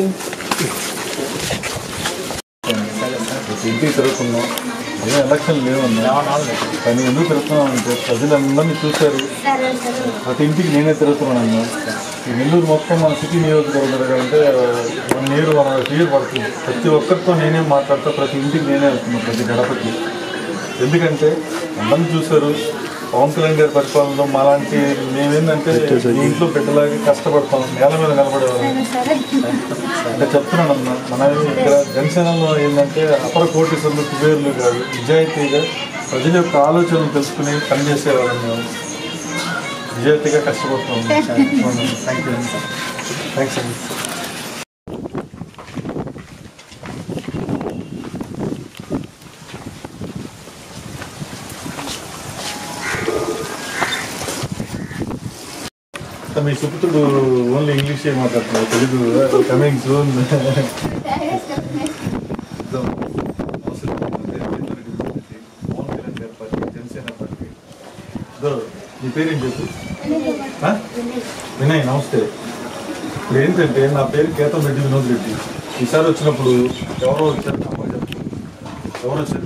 ఇంటికి తిరుగుతున్నాం ఏం ఎలక్షన్ లేవన్నా కానీ ఎందుకు తిరుగుతున్నాం అంటే ప్రజలందరినీ చూశారు ప్రతి ఇంటికి నేనే తిరుగుతున్నాను ఈ నెల్లూరు మొత్తం మన సిటీ నియోజకవర్గం తిరగాలంటే వన్ ఇయర్ వన్ ఇయర్ పడుతుంది ప్రతి ఒక్కరితో నేనే మాట్లాడుతూ ప్రతి ఇంటికి నేనే వెళ్తున్నాను ప్రతి గడపకి ఎందుకంటే అందరిని చూశారు పవన్ కళ్యాణ్ గారి పరిపాలనలో మాలాంటి మేమేంటంటే ఈ ఇంట్లో బిడ్డలాగా కష్టపడతాం నేల మీద నిలబడేవాళ్ళం అంటే చెప్తున్నాను అన్న మన ఇక్కడ జనసేనలో ఏంటంటే అపర కోటీశ్వరులు కుబేర్లు కాదు నిజాయితీగా ప్రజల యొక్క ఆలోచనలు తెలుసుకుని పనిచేసేవాళ్ళం మేము నిజాయితీగా కష్టపడుతున్నాం థ్యాంక్ యూ థ్యాంక్స్ అండి మీ సుపుత్రుడు ఓన్లీ ఇంగ్లీషే మాట్లాడుతున్నాడు తెలుగు కమింగ్ సూన్ నీ పేరేం చెప్పు ఆ? వినయ్ నమస్తే ఇప్పుడు ఏంటంటే నా పేరు కేతం రెడ్డి వినోద్ రెడ్డి ఈసారి వచ్చినప్పుడు ఎవరో వచ్చారు అమ్మ చెప్పు ఎవరు వచ్చారు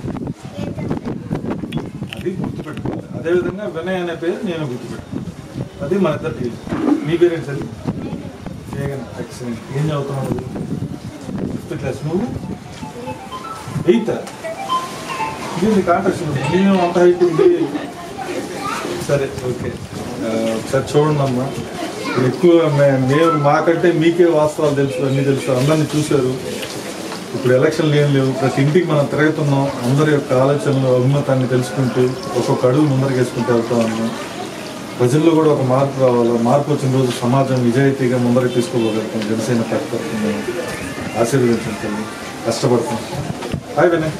అది గుర్తుపెట్టుకోవాలి అదేవిధంగా వినయ్ అనే పేరు నేను గుర్తుపెట్టుకోవాలి అది మన ఇద్దరికి మీ పేరేంటి సార్ ఎక్సలెంట్ ఏం చదువుతున్నావు ఫిఫ్త్ క్లాస్ నువ్వు ఎయిత్ ఇది కాంట్రాక్ట్ నేను అంత హైట్ ఉంది సరే ఓకే ఆ, ఒకసారి చూడండి అమ్మా ఎక్కువ మే- మేము మాకంటే మీకే వాస్తవాలు తెలుసు అన్నీ తెలుసు అందరినీ చూశారు ఇప్పుడు ఎలక్షన్లు ఏం లేవు ప్రతి ఇంటికి మనం తిరుగుతున్నాం అందరి యొక్క ఆలోచనలు అభిమతాన్ని తెలుసుకుంటూ ఒక్కొక్క అడుగు ముందరికి వేసుకుంటూ వెళ్తా ఉన్నాం ప్రజల్లో కూడా ఒక మార్పు రావాలి మార్పు వచ్చిన రోజు సమాజం నిజాయితీగా ముందరికి తీసుకోగలుగుతాం జనసేన పార్టీ తరఫున మేము ఆశీర్వదించండి కష్టపడతాం హాయ్ వినయ్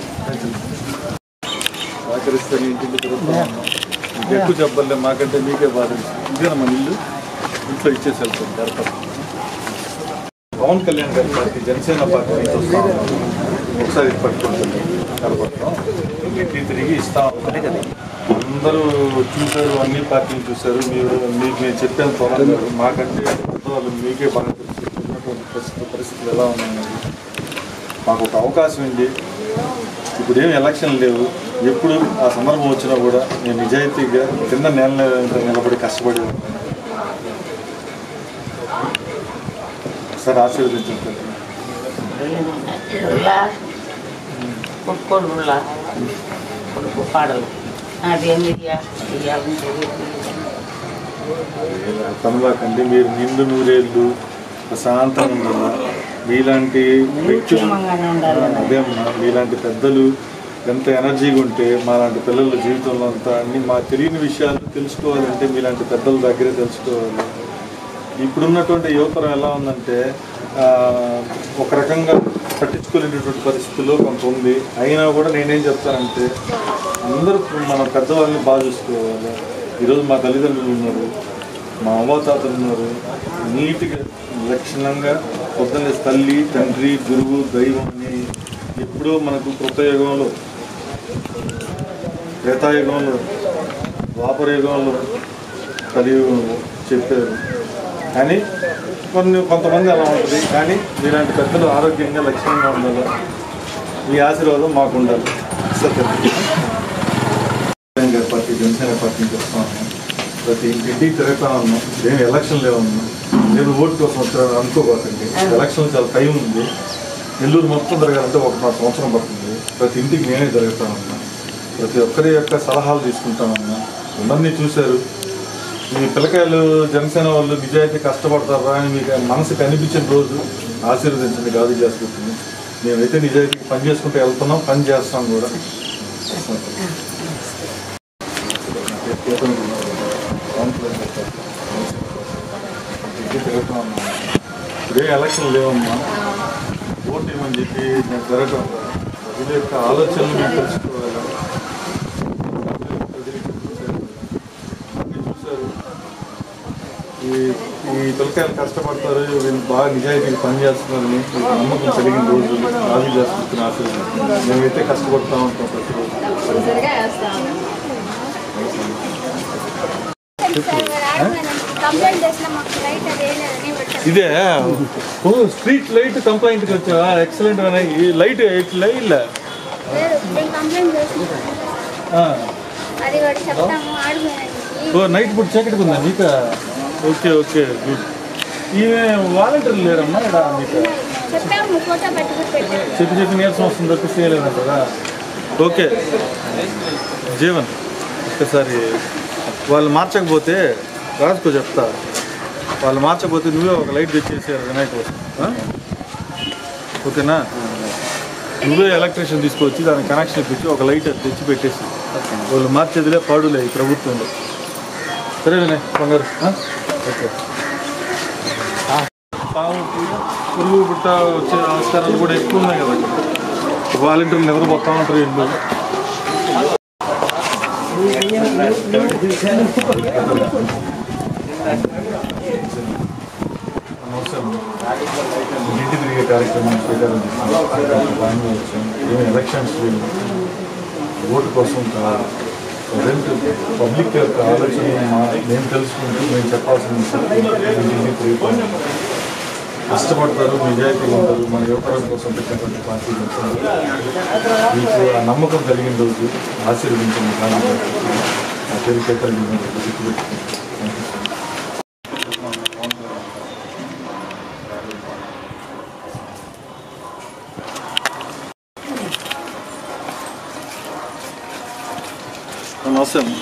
సహకరిస్తే నీ ఇంటికి తిరుగుతాం మీకు ఎక్కువ చెప్పలే మాకంటే మీకే బాధ ఇదేనా మన ఇల్లు ఇంట్లో ఇచ్చేసి వెళ్తాం గడప పవన్ కళ్యాణ్ గారి పార్టీ జనసేన పార్టీ నుంచి వస్తా ఉన్నాము. ఒకసారి ఇది పట్టుకుంటుంది కనపడతాం ఇంటికి తిరిగి ఇస్తా ఉంటాం అందరూ చూశారు అన్ని పార్టీలు చూశారు మీరు మీకు నేను చెప్పాను పవన్ గారు మాకంటే పెద్దవాళ్ళు మీకే బాగా తెలుసు ఉన్నటువంటి ప్రస్తుత పరిస్థితులు ఎలా ఉన్నాయని మాకు ఒక అవకాశం ఉంది ఇప్పుడు ఏం ఎలక్షన్ లేవు ఎప్పుడు ఆ సందర్భం వచ్చినా కూడా నేను నిజాయితీగా కింద నేల మీద నిలబడి కష్టపడి ఉన్నాను. ఒకసారి ఆశీర్వదించండి కొట్టుకోళ్ళ కొడుకు పాడలు అదేం ఇవ్వాలని తమలాకండి మీరు నిండు నూరేళ్ళు ప్రశాంతంగా ఉండాలా మీలాంటి వ్యక్తులు క్షేమంగానే ఉండాలి కదా. అదే అమ్మా మీలాంటి పెద్దలు ఎంత ఎనర్జీగా ఉంటే మాలాంటి పిల్లల జీవితంలో అంతా అన్ని మా తెలియని విషయాలు తెలుసుకోవాలంటే మీలాంటి పెద్దల దగ్గరే తెలుసుకోవాలి ఇప్పుడున్నటువంటి యువతరం ఎలా ఉందంటే ఆ, ఒక రకంగా పట్టించుకోలేనటువంటి పరిస్థితుల్లో కొంత ఉంది అయినా కూడా నేనేం చెప్తానంటే అందరూ మన పెద్దవాళ్ళని బాగా చూసుకోవాలి ఈరోజు మా తల్లిదండ్రులు ఉన్నారు మా అవ్వాతాతలు ఉన్నారు నీట్గా లక్షణంగా పొద్దున్నే తల్లి తండ్రి గురువు దైవం అని ఎప్పుడో మనకు కృతయుగంలో త్రేతాయుగంలో ద్వాపరయుగంలో కలియుగంలో చెప్పారు కానీ కొన్ని కొంతమంది అలా ఉంటుంది కానీ మీలాంటి పెద్దలు ఆరోగ్యంగా లక్ష్యంగా ఉండాలి మీ ఆశీర్వాదం మాకు ఉండాలి సత్యం గారి పార్టీ జనసేన పార్టీ నుంచి వస్తా ఉన్నాం ప్రతి ఇంటింటికి తిరుగుతా ఉన్నాం ఏం ఎలక్షన్ లేవన్నా నేను ఓటు కోసం వచ్చాను అనుకోబోకండి ఎలక్షన్ చాలా టైం ఉంది నెల్లూరు మొత్తం జరగాలంటే ఒక నా సంవత్సరం పడుతుంది ప్రతి ఇంటికి నేనే జరుగుతా ఉన్నా ప్రతి ఒక్కరి యొక్క సలహాలు తీసుకుంటా ఉన్నా అందరినీ చూశారు మీ పిల్లకాయలు జనసేన వాళ్ళు నిజాయితీ కష్టపడతారా అని మీకు మనసు కనిపించిన రోజు ఆశీర్వదించండి గాలి చేసుకుంటుంది మేమైతే నిజాయితీకి పని చేసుకుంటూ వెళ్తున్నాం పని చేస్తాం కూడా ఇప్పుడే ఎలక్షన్ లేవమ్మా ఓటు ఇవ్వమని చెప్పి నేను జరగటం ప్రజల యొక్క ఆలోచనలు మేము తెలుసుకోవాలి ప్రజలకు చూశారు. అన్నీ చూశారు ఈ ఈ పిల్లకాయలు కష్టపడతారు వీళ్ళు బాగా నిజాయితీగా పనిచేస్తున్నారని మీకు నమ్మకం కలిగిన రోజు ఆది చేసుకుంటున్న ఆశీర్వాదం మేమైతే కష్టపడతా ఉంటాం ప్రతిరోజు తప్పనిసరిగా వేస్తాము కంప్లైంట్ చేసిన మాకు లైట్ అదే లేదని పెట్టారు ఇదే ఓ స్ట్రీట్ లైట్ కంప్లైంట్కి వచ్చా ఎక్సలెంట్ ఈ లైట్ ఇట్లా ఇలా లేదు నేను కంప్లైంట్ చేసిన అది వాడు చెప్తాము ఆడిపోయాను ఓ నైట్ పూట చీకటికి ఉందా నీక ఓకే ఓకే గుడ్ ఈమె వాలంటీర్లు లేరమ్మా ఇక్కడ మీకు చెప్పాము ఫోటో పెట్టుకుని పెట్టాము చెప్పి చెప్పి నీరసం వస్తుంది తప్పి చేయలేదంటారా ఓకే జీవన్ ఒక్కసారి వాళ్ళు మార్చకపోతే రాసుకో చెప్తా వాళ్ళు మార్చకపోతే నువ్వే ఒక లైట్ తెచ్చేసారు వినాయక కోసం ఆ? ఓకేనా నువ్వే ఎలక్ట్రీషియన్ తీసుకొచ్చి దానికి కనెక్షన్ ఇప్పించి ఒక లైట్ అది తెచ్చి పెట్టేసి వాళ్ళు మార్చేదిలే పాడులే ఈ ప్రభుత్వంలో సరే వినయ్ బంగారు ఆ? ఓకే పాము పురుగు పుట్ట వచ్చే ఆస్కారాలు కూడా ఎక్కువ ఉన్నాయి కదా వాలంటీర్లు నిద్రపోతా ఉంటారు ఇల్లు ఇంటి తిరిగే కార్యక్రమం శ్రీకారం ఏమి ఎలక్షన్స్ లేవు. ఓటు కోసం కాదు ప్రజెంట్ పబ్లిక్ యొక్క ఆలోచన మా- మేము తెలుసుకుంటూ మేము చెప్పాల్సిన ఇంటింటికి తిరిగిపోయి కష్టపడతారు నిజాయితీగా ఉంటారు మన యువతరం కోసం పెట్టినటువంటి పార్టీ జనసేన. మీకు ఆ నమ్మకం కలిగిన రోజు ఆశీర్వదించండి కానీ ఆ పేరు చేతలు గుర్తుపెట్టుకుంటాం నమస్తే అమ్మ.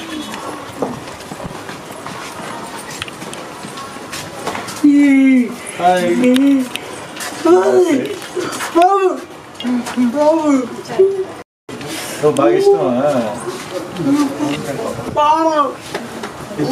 హాయ్ ఓ, బాగా ఇష్టమా ఇద్దు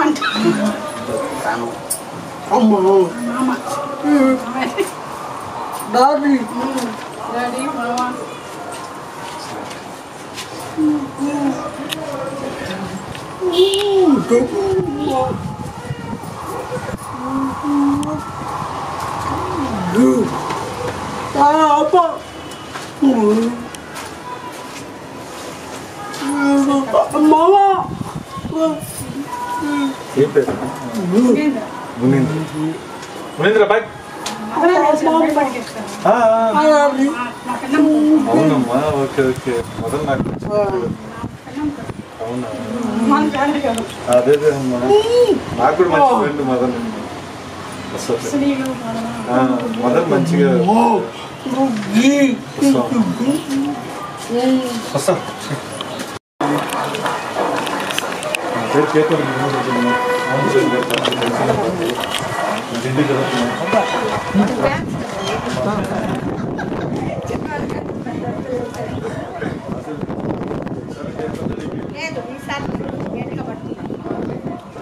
ఏం పేరు మునీంద్ర మునీంద్ర బాయ్ ఆ, ఆ. అవునమ్మా ఓకే ఓకే మొదలు నాకు నచ్చింది. అవునా అదే అదే అమ్మా నాకు కూడా మంచి ఫ్రెండ్ మదన్ మదన్ మంచిగా వస్తాం. వస్తాం నా పేరు కేతన్ ఇంటికి జరుగుతున్నాయి లేదు ఈసారి గట్టిగా పట్టుకున్నాను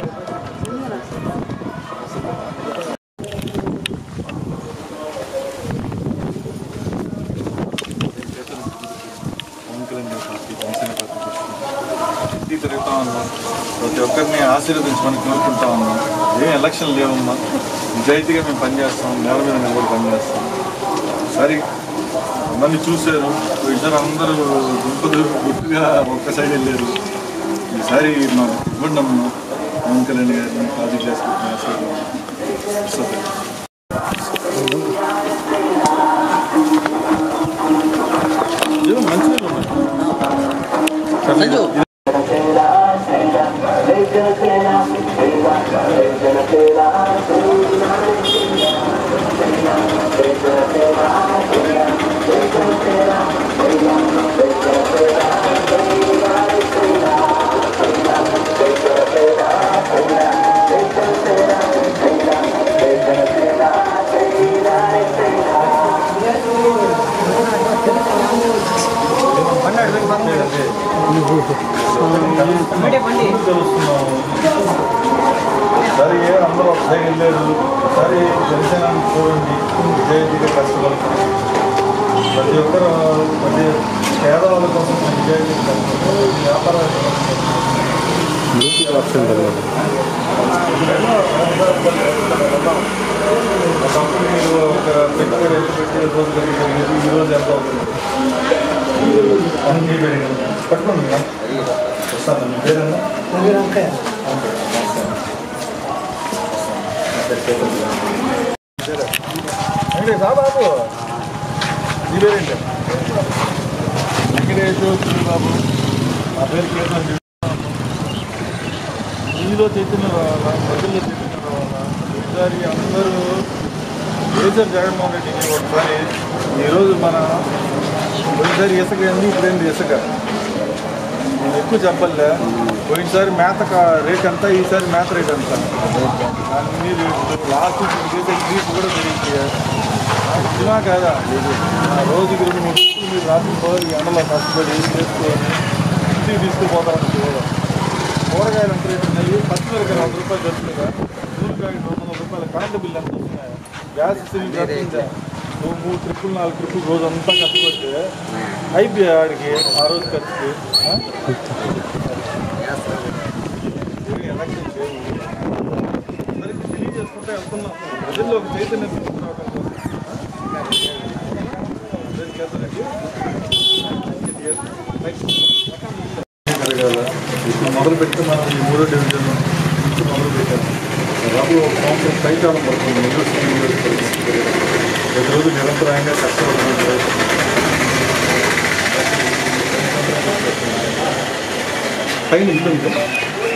పవన్ కళ్యాణ్ గారి పార్టీ జనసేన పార్టీ పెట్టుకున్నాం. ఇంటికి తిరుగుతా ఉన్నాం ప్రతి ఒక్కరిని ఆశీర్వదించమని కోరుకుంటా ఉన్నాం ఏం ఎలక్షన్ లేవమ్మా నిజాయితీగా మేము పనిచేస్తాం నేల మీద నిలబడి పనిచేస్తాం సరే అందరినీ చూశారు ఇద్దరు అందరూ గుంపులు గుట్టుగా ఒక్క సైడ్ వెళ్ళారు ఈసారి మాకు ఇవ్వండి అమ్మా పవన్ కళ్యాణ్ గారిని ప్రాజెక్ట్ చేసుకుంటున్నాం సరే ఏదో మంచిగా ఉన్నాయి సరే అందరూ ఒకసారి వెళ్ళారు సరే జనసేన చూడండి నిజాయితీగా కష్టపడుతున్నారు ప్రతి ఒక్కరు ప్రతి పేదవాళ్ళ కోసం నిజాయితీగా కష్టపడుతున్నారు వ్యాపారాల ఒకప్పుడు మీరు ఒక పెట్టుబడి ఎంత పెట్టి రోజు పెట్టి ఈ రోజు ఎంత అవుతుంది అన్ని పెరిగింది పట్టుకోండి మేడం వస్తాను మీ పేరన్నా వెంకటేష్ రా బాబు నీ పేరేంటి వెంకటేష్ వచ్చింది బాబు నా పేరు కేతన్ మీలో చైతన్య రావాలా ప్రజల్లో చైతన్య రావాలా ఒకసారి అందరూ వేసారు జగన్మోహన్ రెడ్డిని ఒకసారి ఈరోజు మన పోయినసారి ఇసుక ఏంది ఇప్పుడేంది ఇసుక నేను ఎక్కువ చెప్పలే పోయినసారి మేత కా- రేట్ ఎంత ఈసారి మేత రేట్ ఎంత అన్ని రేట్లు లాస్ట్ చేసే గ్రీప్ కూడా పెరిగిపోయా నిజమా కాదా ఆ రోజుకి రెండు మూడు రోజులు మీరు రాత్రి పోయి ఎండలో కష్టపడి చేసుకొని ఇంటికి తీసుకుపోతారని చూడడం కూరగాయలు ఎంత రేటు ఉన్నాయి పచ్చిమిరకాయలు వంద రూపాయలు దొరుకుతుందా నూనెకాయ రెండు వందల రూపాయలు కరెంటు బిల్లు ఎంత వస్తున్నాయి గ్యాస్ సిలిండర్ ఎంత ఉందా? నువ్వు మూడు ట్రిప్పులు నాలుగు ట్రిప్పులు రోజు అంతా కష్టపడితే అయిపోయా ఆడికి ఆ రోజు ఖర్చుకి ఆ? ఏమీ ఎలక్షన్ చేయవు. అందరికీ తెలియజేసుకుంటే వెళ్తున్నాం ప్రజల్లో ఒక చైతన్యం తీసుకురావడం కోసం ఆ? అందరికీ చేతనకి జరగాల ఇప్పుడు మొదలు పెడితే మనం ఈ మూడో డివిజన్ నుంచి మొదలు పెట్టాము దాదాపు ఒక సంవత్సరం పైకాలం పడుతుంది యూనివర్సిటీ యూనివర్సిటీ ప్రతిరోజు నిరంతరాయంగా కష్టపడుతుంది పైన ఇల్లు ఉంది కదా?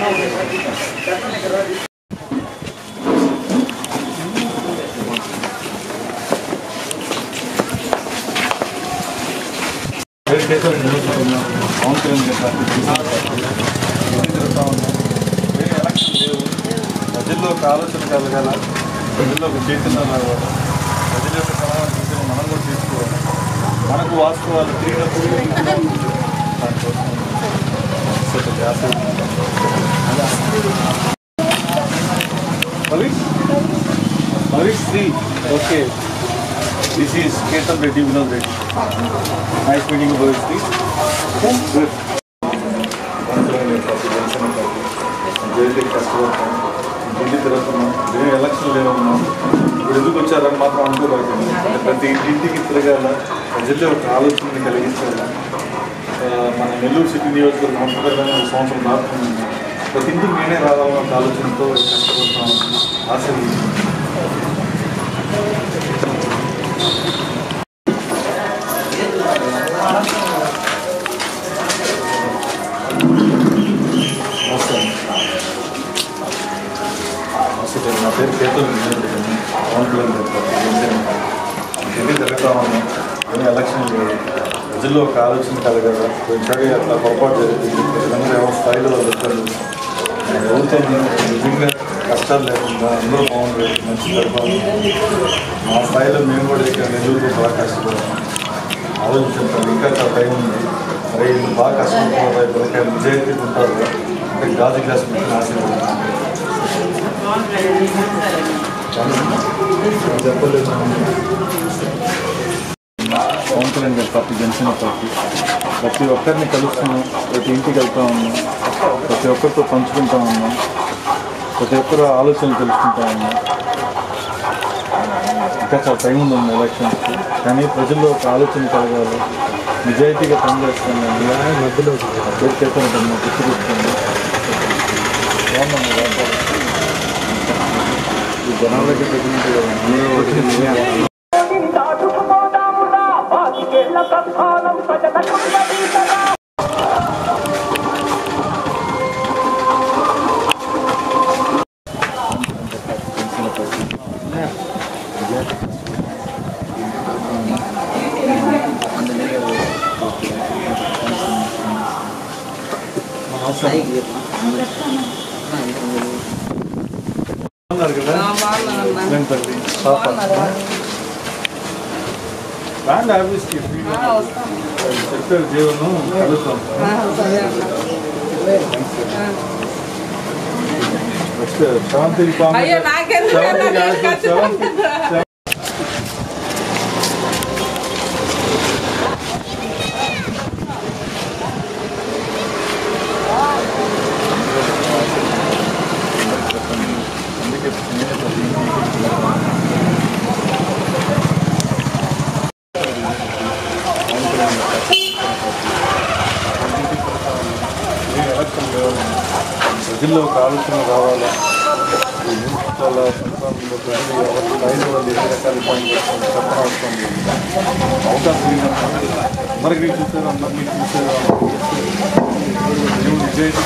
వేరే కేసులు నిలుస్తున్నాం పవన్ కళ్యాణ్ గారి పార్టీ జనసేన పార్టీ ఇది జరుగుతూ ఉన్నాం వేరే ఎలక్షన్ లేవు ప్రజల్లో ఒక ఆలోచన కలగాల ప్రజల్లో ఒక చైతన్యం రావాలి ప్రజల యొక్క సలహాలు సూచనలు మనం కూడా తీసుకోవాలి మనకు వాస్తవాలు తిరిగినప్పుడు దానికోసం సరే, ధ్యాస Bhavish Bhavish Sri okay this is Ketan Reddy Vinod Reddy nice meeting Bhavish Sri good జైలుకి కష్టపడతాం ఇంటికి తిరుగుతున్నాం ఏం ఎలక్షన్ లేవన్నాం ఇప్పుడు ఎందుకు వచ్చారని మాత్రం అనుకోబడుతుంది ప్రతి ఇంటికి తిరగాల ప్రజల్లో ఒక ఆలోచనని కలిగించాల ఆ, మన నెల్లూరు సిటీ నియోజకవర్గం మొట్టమొదటి ఒక సంవత్సరం దాటుతుంది ప్రతి ఇంటికి నేనే రావాలన్న ఒక ఆలోచనతో కష్టపడతాం ఆశ నమస్కారం నమస్తే నా పేరు కేతన్ పవన్ కళ్యాణ్ గారి పార్టీ జనసేన పార్టీ. ఇంటికి తిరుగుతా ఉన్నాం ఏమీ ఎలక్షన్ లేదు ప్రజల్లో ఒక ఆలోచన కలగదా కొంచెం అట్లా పొరపాటు జరిగింది ప్రజలందరూ ఎవరి స్థాయిలో వాళ్ళు వచ్చారు ప్రభుత్వం నిజంగా కష్టాలు లేకుండా అందరూ బాగుండేది మంచి పరిపాలన మా స్థాయిలో మేము కూడా ఇక్కడ నెల్లూరులో బాగా కష్టపడాం ఆలోచించాం ఇంకా చాలా టైం ఉంది మరి వీళ్ళు బాగా కష్టపడుతున్నారు ఎవరికైనా నిజాయితీ ఉంటారు అంటే గాజు గ్లాస్ పెట్టి ఆశీర్వదించాం చెప్పలేదు పవన్ కళ్యాణ్ గారి పార్టీ జనసేన పార్టీ ప్రతి ఒక్కరిని కలుస్తున్నాం ప్రతి ఇంటికి వెళ్తా ఉన్నాం ప్రతి ఒక్కరితో పంచుకుంటా ఉన్నాం ప్రతి ఒక్కరు ఆలోచనలు తెలుసుకుంటా ఉన్నాం ఇంకా చాలా టైం ఉందండి ఎలక్షన్స్కి కానీ ప్రజల్లో ఒక ఆలోచన కలగాలి నిజాయితీగా పనిచేస్తున్నాను మధ్యలో పేరు చేస్తాను గుర్తు కూర్చుంది బాగుందండి వ్యాపారం. ఈ జనాలకి తగ్గినట్టు అందరూ వచ్చి ఉన్నారు కదా నేను తల్లి పాప రాండి ఆఫీస్కి ఫ్రీగా చెప్పారు జీవనం కలుస్తాం నెక్స్ట్ సెవెంత్ ఫామ్ అయ్యో, నాకెందుకు అలా నేను ఖచ్చితంగా. అందుకే నేనే ప్రతి ఇంటికి ప్రజల్లో ఒక ఆలోచన రావాలా ఈ మున్సిపల్ సంస్థల్లో ప్రజలు ఎవరి స్థాయిలో వాళ్ళు ఎన్ని రకాల పనులు చేస్తారు చెప్పడం అవసరం లేదు అవకాశం లేనప్పుడు అందరికీ చూసారు అందరినీ చూసారు నువ్వు నిజాయితీగా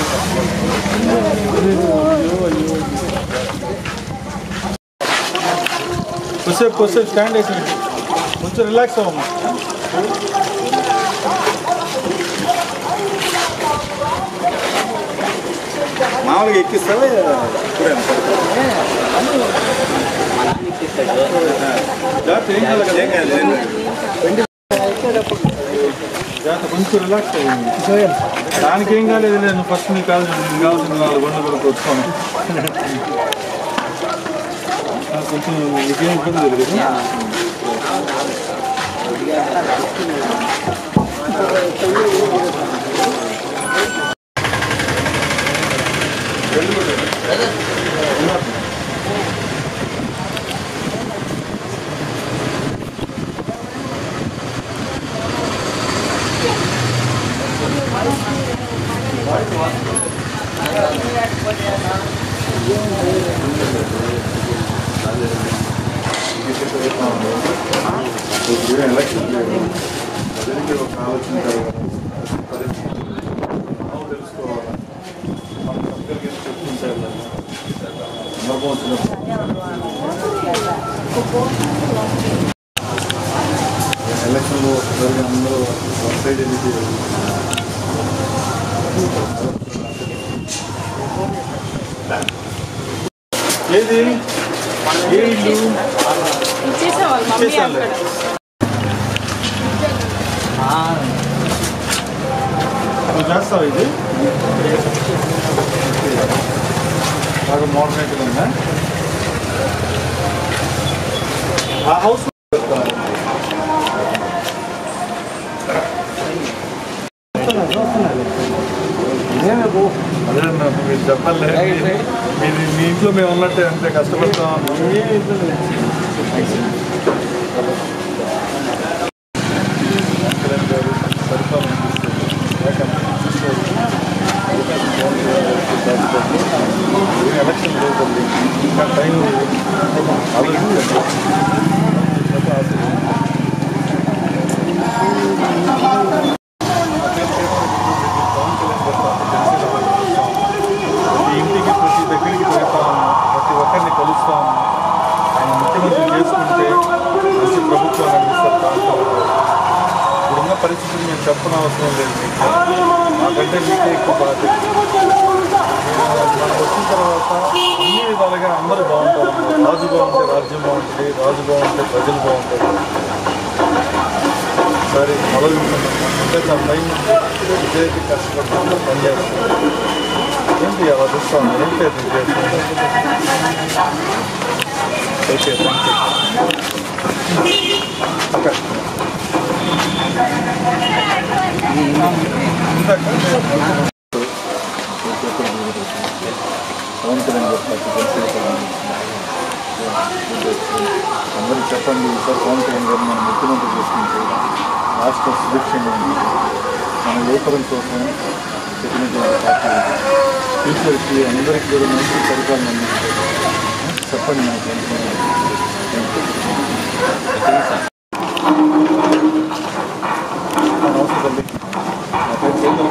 కొద్దిసేపు కొద్దిసేపు స్టాండ్ వేసి కొంచెం రిలాక్స్ అవ్వమ్మా మామూలుగా ఎక్కిస్తావా జాగ్రత్త ఏం కాదు కదా ఏం కాదు ఏం కాదు. జాగ్రత్త కొంచెం రిలాక్స్ అయ్యింది దానికి ఏం కాలేదు నేను ఫస్ట్ నీకు కాదు నీకు కావాల్సిన నాలుగు బండ్లు కూడా వచ్చాను కొంచెం నీకేం ఇబ్బంది లేదు కదా ఇప్పుడు ఎలక్షన్ లేదు ప్రజలకి ఒక ఆలోచన కలగాలి పరిస్థితి మనం తెలుసుకోవాలి మన సభ్యులకి చెప్పుకుంటే వెళ్ళాలి సందర్భం వచ్చినప్పుడు ఎలక్షన్లో జరిగిన అందరూ వన్ సైడ్ వెళ్ళి ఏది ఏ ఇల్లు ఇచ్చేసేవాళ్ళు మమ్మీ ఇచ్చేసానులే. అక్కడ నువ్వు చేస్తావు ఇది బాగా మోడర్నేట్గా ఉందా ఆ హౌస్ అదే అన్న, మీరు చెప్పాలి మీరు మీ ఇంట్లో మేము ఉన్నట్టే అంతే కష్టపడతాం పరిపాలన ఎలక్షన్ లేదు ఇంకా టైం ప్రతి ఇంటికి ప్రతి దగ్గరికి వెళ్తాము ప్రతి ఒక్కరిని కలుస్తాము ఆయన ముఖ్యమంత్రి చేసుకుంటే మంచి ప్రభుత్వాన్ని అందిస్తారు ప్రాంతంలో ఇప్పుడున్న పరిస్థితులు మేము చెప్పనవసరం లేదు మీకు మాకంటే మీకే ఎక్కువ బాధ్యత మనం వచ్చిన తర్వాత అన్ని విధాలుగా అందరూ బాగుంటారు రాజు బాగుంటే రాజ్యం బాగుంటుంది రాజు బాగుంటే ప్రజలు బాగుంటారు సరే మొదలుకుంటున్నాం అంటే నా టైం విజయకి కష్టపడుతున్నాం పనిచేస్తాం ఏంటి అలా చూస్తాను ఏంటి అది Vijay okay thank you okay Pavan Kalyan garu party Janasena అందరూ చెప్పండి సార్ పవన్ కళ్యాణ్ గారు మనం ముఖ్యమంత్రి చేసుకుంటే రాష్ట్ర సుభిక్షంగా ఉంది మన యువతరం కోసం చెప్పినటువంటి పార్టీ ఫ్యూచర్కి అందరికీ కూడా మంచి పరిపాలన అందిస్తారు చెప్పండి నాకు నమస్తే తల్లి నా పేరు చేతులు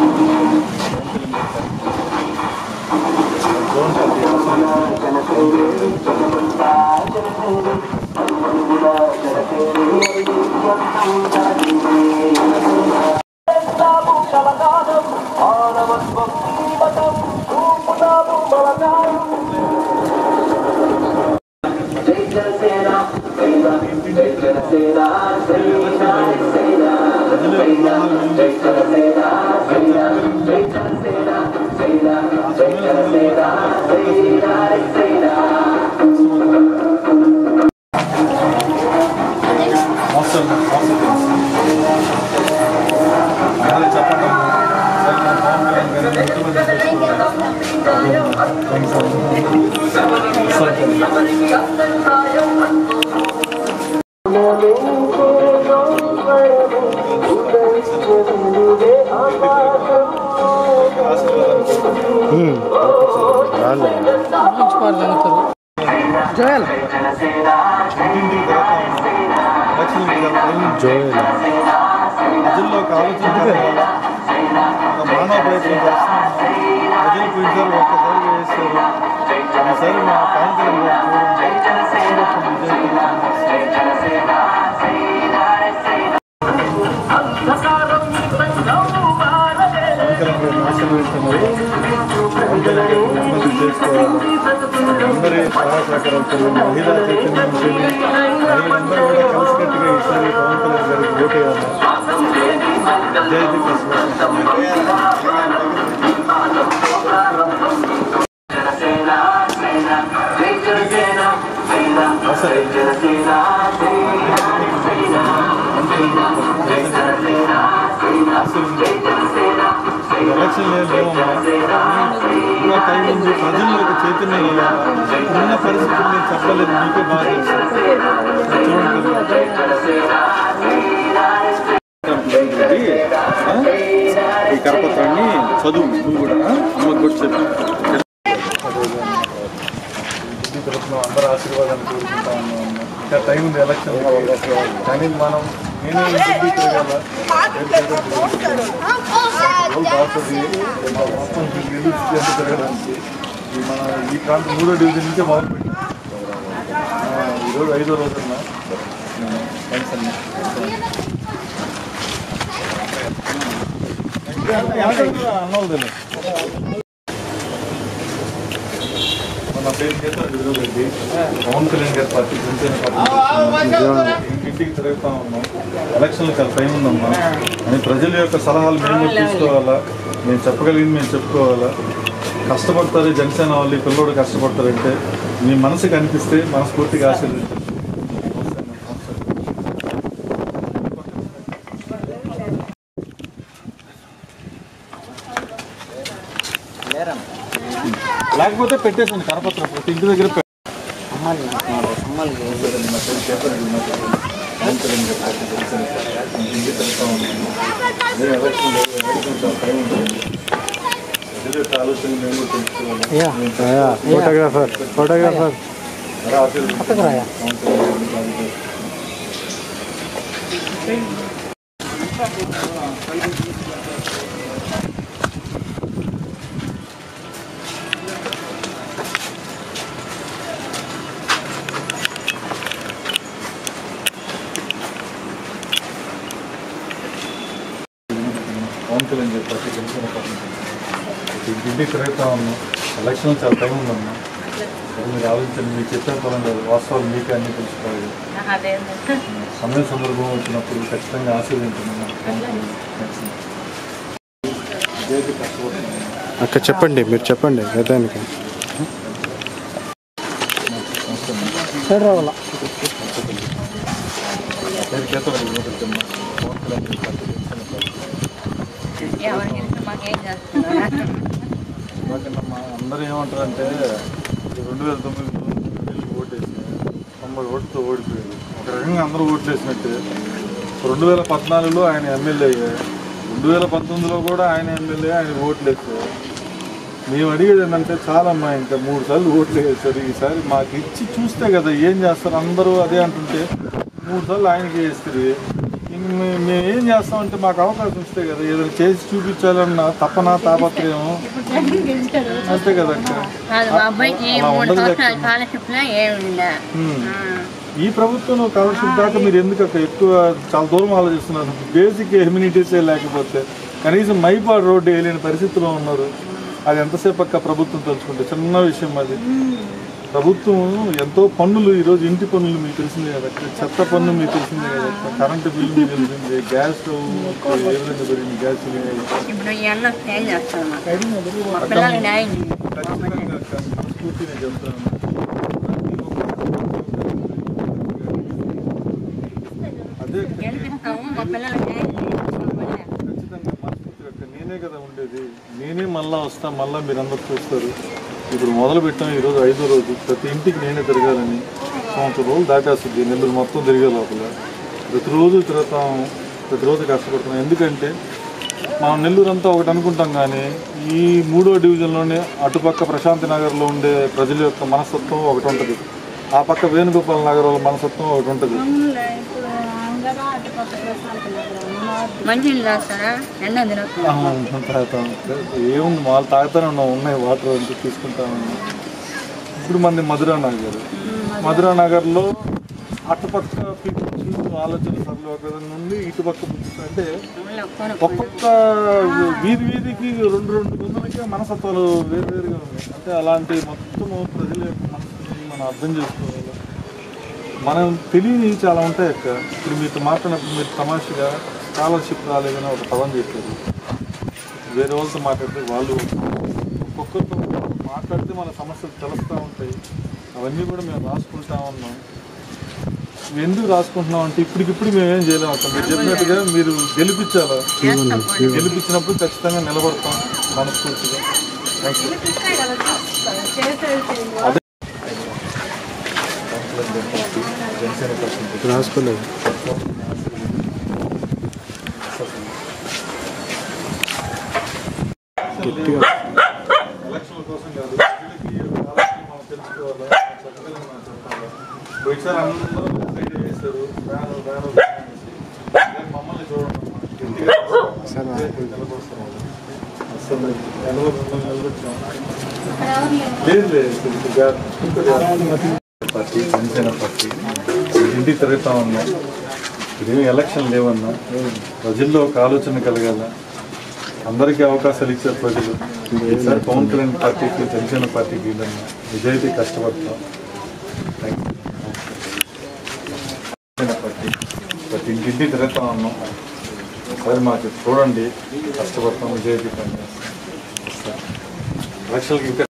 అవసరం అవసరం అందరూ చెప్పండి సార్ మన పవన్ కళ్యాణ్ గారు ముఖ్యమంత్రి జోయల్ జోయల్ ప్రజల్లో ఒక ఆలోచన కలగాలి. ఒక మానవ ప్రయత్నం చేస్తున్నాం ప్రజలు పోయినసారి ఒక్కసారి వేశారు ఈసారి మా పవన్ కళ్యాణ్ గారు చూడండి. పవన్ కళ్యాణ్ గారు నాశనం వేస్తున్నారు పవన్ కళ్యాణ్ గారు ముఖ్యమంత్రి చేసుకోవాలి అందరి సహాయ సహకారాలతో మహిళా చైతన్యం ఉంటుంది మహిళలందరూ కూడా కలిసికట్టుగా ఈసారి పవన్ కళ్యాణ్ గారికి ఓటు వేయాలి జై ఎలక్షన్ లేదు ఇంకా టైం ఉంది ప్రజల్లో ఒక చైతన్యం రావాలి. ఉన్న పరిస్థితులు నేను చెప్పలేదు మీకే బాగా తెలుసు చూడండి ఆ? ఈ కరపత్రాన్ని చదువు నువ్వు కూడా ఆ? అమ్మకు కూడా చెప్పు బుద్ధి తరఫున అందరూ ఆశీర్వాదాన్ని కోరుకుంటా ఉన్నాం ఇంకా టైం ఉంది ఎలక్షన్ కానీ మనం నేనే బుద్ధి తిరగాల బాగుంటుంది మొత్తం గెలిచి ఎంత తిరగడానికి ఈ మన ఈ ప్రాంతం మూడో డివిజన్ నుంచే మొదలు పెట్టాం ఈరోజు ఐదో రోజున థ్యాంక్స్ అండి అన్నవద్దు మన పేరు చేత రెడ్డి పవన్ కళ్యాణ్ గారి పార్టీ జనసేన పార్టీ ఇంటింటికి తిరుగుతా ఉన్నాం ఎలక్షన్లు చాలా టైం ఉందమ్మా అని ప్రజల యొక్క సలహాలు మేము కూడా తీసుకోవాలా మేము చెప్పగలిగింది మేము చెప్పుకోవాలా కష్టపడతారు జనసేన వాళ్ళు ఈ పిల్లోడు కష్టపడతారంటే మీ మనసుకి అనిపిస్తే మనస్ఫూర్తిగా ఆశీర్వదించారు లేకపోతే పెట్టేసాను కరపత్రం ప్రతి ఇంటి దగ్గర పె- ఫోటోగ్రాఫర్ ఫోటోగ్రాఫర్ పవన్ కళ్యాణ్ గారి పార్టీ జనసేన పార్టీ ఇంటింటికి తిరుగుతా ఉన్నాం ఎలక్షన్ చాలా టైం ఉందమ్మా అది మీరు ఆలోచించండి మీకు చెప్పే పరం కాదు వాస్తవాలు మీకే అన్ని తెలుసుకోవాలి సమయ సందర్భం వచ్చినప్పుడు ఖచ్చితంగా ఆశీర్వదించండి కష్టపడుతున్నాను అక్క చెప్పండి మీరు చెప్పండి గతానికి రావాలా నాకన్నా అందరూ ఏమంటారంటే రెండు వేల తొమ్మిదిలో వెళ్ళి ఓటేసి తొంభై ఓటుతో ఓడిపోయాడు ఒక రకంగా అందరూ ఓట్లు వేసినట్టే రెండు వేల పద్నాలుగులో ఆయన ఎమ్మెల్యే అయ్యారు రెండు వేల పంతొమ్మిదిలో కూడా ఆయన ఎమ్మెల్యే ఆయన ఓట్లు వేసారు మేము అడిగేది ఏంటంటే చాలమ్మా ఇంకా మూడు సార్లు ఓట్లు వేసారు ఈసారి మాకు ఇచ్చి చూస్తే కదా ఏం చేస్తారు అందరూ అదే అంటుంటే మూడు సార్లు ఆయనకి వేస్తారు ఇంక మే- మేము ఏం చేస్తామంటే మాకు అవకాశం ఇస్తే కదా ఏదైనా చేసి చూపించాలన్న తపన తాపత్రయం అంతే కదా అక్క కాదు మా అబ్బాయికి అలా మూడు ఉండదు సంవత్సరాల అక్క. స్కాలర్షిప్లో ఏముందా ఉమ్. ఈ ప్రభుత్వం స్కాలర్షిప్ దాకా మీరు ఎందుకు అక్క ఎక్కువ చాలా దూరం ఆలోచిస్తున్నారు బేసిక్ ఎమ్యూనిటీసే లేకపోతే కనీసం మైపాడు రోడ్డు వేయలేని పరిస్థితిలో ఉన్నారు అది ఎంతసేపు అక్క ప్రభుత్వం తలుచుకుంటే చిన్న విషయం అది ప్రభుత్వం ఎంతో పన్నులు ఈరోజు ఇంటి పన్నులు మీకు తెలిసిందే కదా అక్క. చెత్త పన్ను మీకు తెలిసిందే కదా అక్క. కరెంటు బిల్లు మీకు తెలిసిందే గ్యాస్ స్టవ్ ఏ విధంగా పెరిగింది గ్యాస్ సిలిండర్ ఇప్పుడు ఈ అన్న ఏం చేస్తాను మా పిల్లలకి న్యాయం చేయండి. ఖచ్చితంగా అక్క. మనస్ఫూర్తి నేను చెప్తాను అదే గెలిపిస్తాము మా పిల్లలకి న్యాయం చేయండి. ఖచ్చితంగా మనస్ఫూర్తిగా అక్క. నేనే కదా ఉండేది నేనే మళ్ళా వస్తా మళ్ళా మీరు అందరు చూస్తారు ఇప్పుడు మొదలు పెట్టాం ఈరోజు ఐదో రోజు ప్రతి ఇంటికి నేనే తిరగాలని సంవత్సరం రోజులు దాటేస్తుంది నెల్లూరు మొత్తం తిరిగే లోపల ప్రతిరోజు తిరుగుతాం ప్రతిరోజు కష్టపడుతున్నాం ఎందుకంటే మనం నెల్లూరు అంతా ఒకటి అనుకుంటాం కానీ ఈ మూడో డివిజన్లోనే అటుపక్క ప్రశాంతి నగర్లో ఉండే ప్రజల యొక్క మనస్తత్వం ఒకటి ఉంటుంది ఆ పక్క వేణుగోపాల్ నగర్ వాళ్ళ మనస్తత్వం ఒకటి ఉంటుంది మంచినీళ్ళు తాగుతారా ఎండ తినొచ్చు ఆహా, తాగుతాం ఏముంది వాళ్ళు తాగుతానే ఉన్నాం ఉన్నాయి వాటర్ అంతా తీసుకుంటా ఉన్నాం ఇప్పుడు మంది మధురా నగర్ మధురా నగర్లో అటుపక్క పీపుల్స్ ఆలోచన సరళ ఒక విధంగా ఉంది ఇటుపక్క పీపుల్స్ అంటే ఒక్కొక్క వీధి వీధికి రెండు రెండు గుంపులకి మనస్తత్వాలు వేరువేరుగా ఉన్నాయి అంటే అలాంటి మొత్తము ప్రజల యొక్క మనసుని మనం అర్థం చేసుకోవాలి మనం తెలియని చాలా ఉంటాయి అక్క ఇప్పుడు మీతో మాట్లాడినప్పుడు మీరు తమాషగా స్కాలర్షిప్ రాలేదని ఒక పదం చెప్పారు వేరే వాళ్ళతో మాట్లాడితే వాళ్ళు ఒక్కొక్కరితో మాట్లాడితే మన సమస్యలు తెలుస్తూ ఉంటాయి అవన్నీ కూడా మేము రాసుకుంటా ఉన్నాం ఇవి ఎందుకు రాసుకుంటున్నాం అంటే ఇప్పటికిప్పుడు మేము ఏం చేయలేము అక్క మీరు చెప్పినట్టుగా మీరు గెలిపించాలా గెలిపించినప్పుడు ఖచ్చితంగా నిలబడతాం మనస్ఫూర్తిగా థ్యాంక్ యూ అదే జనసేన పర్సెంట్ రాసుకోలేదు గట్టిగా ఎలక్షన్ల కోసం కాదు వీళ్ళకి ఆలోచన మనం తెలుసుకోవాలా చక్కగా మనం చెప్పాలా పోయినసారి అందరూ సైడ్ వేశారు వ్యాన్ వ్యాన్ వ్యాన్ మమ్మల్ని చూడండి అసలు ఎనభై మిమ్మల్ని నిలబెట్టాం లేదు లేదు కొద్దిగా పార్టీ జనసేన పార్టీ ఇంటికి తిరుగుతా ఉన్నాం ఇదేమి ఎలక్షన్ లేవన్నా ప్రజల్లో ఒక ఆలోచన కలగాల అందరికీ అవకాశాలు ఇచ్చారు ప్రజలు ఈసారి పవన్ కళ్యాణ్ పార్టీకి జనసేన పార్టీకి వీళ్ళన్నా నిజాయితీ కష్టపడతాం థ్యాంక్ యూ జనసేన పార్టీ ప్రతి ఇంటింటి తిరుగుతా ఉన్నాం ఒకసారి మాకు చూడండి కష్టపడతాం నిజాయితీ పని చేస్తాం లక్షలకి ఇంకా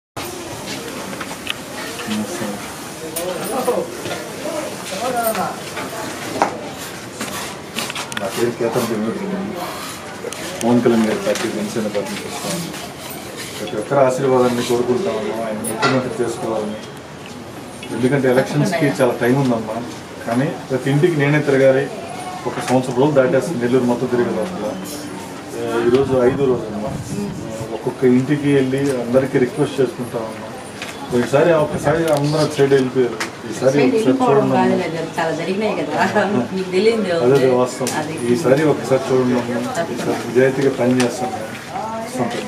నా పేరు కేతన్ తిరుమల పవన్ కళ్యాణ్ గారి పార్టీ జనసేన పార్టీ చేస్తాను ప్రతి ఒక్కరి ఆశీర్వాదాన్ని కోరుకుంటాము ఆయన ముఖ్యమంత్రి చేసుకోవాలని ఎందుకంటే ఎలక్షన్స్కి చాలా టైం ఉందమ్మా కానీ ప్రతి ఇంటికి నేనే తిరగాలి ఒక సంవత్సరం రోజులు దాటేస్తుంది నెల్లూరు మొత్తం తిరిగే లోపల ఆ, ఈరోజు ఐదో రోజు అమ్మా ఒక్కొక్క ఇంటికి వెళ్ళి అందరికీ రిక్వెస్ట్ చేసుకుంటా ఉన్నాం ఒకసారి ఒకసారి అందరూ అటు సైడ్ వెళ్ళిపోయారు ఈసారి ఒకసారి చూడండి అమ్మా. చాలా జరిగినాయి కదా మీకు తెలియదు అదే అదే వాస్తవం ఈసారి ఒకసారి చూడండి అమ్మా. ఈసారి నిజాయితీగా పని చేస్తాం సంతోషం.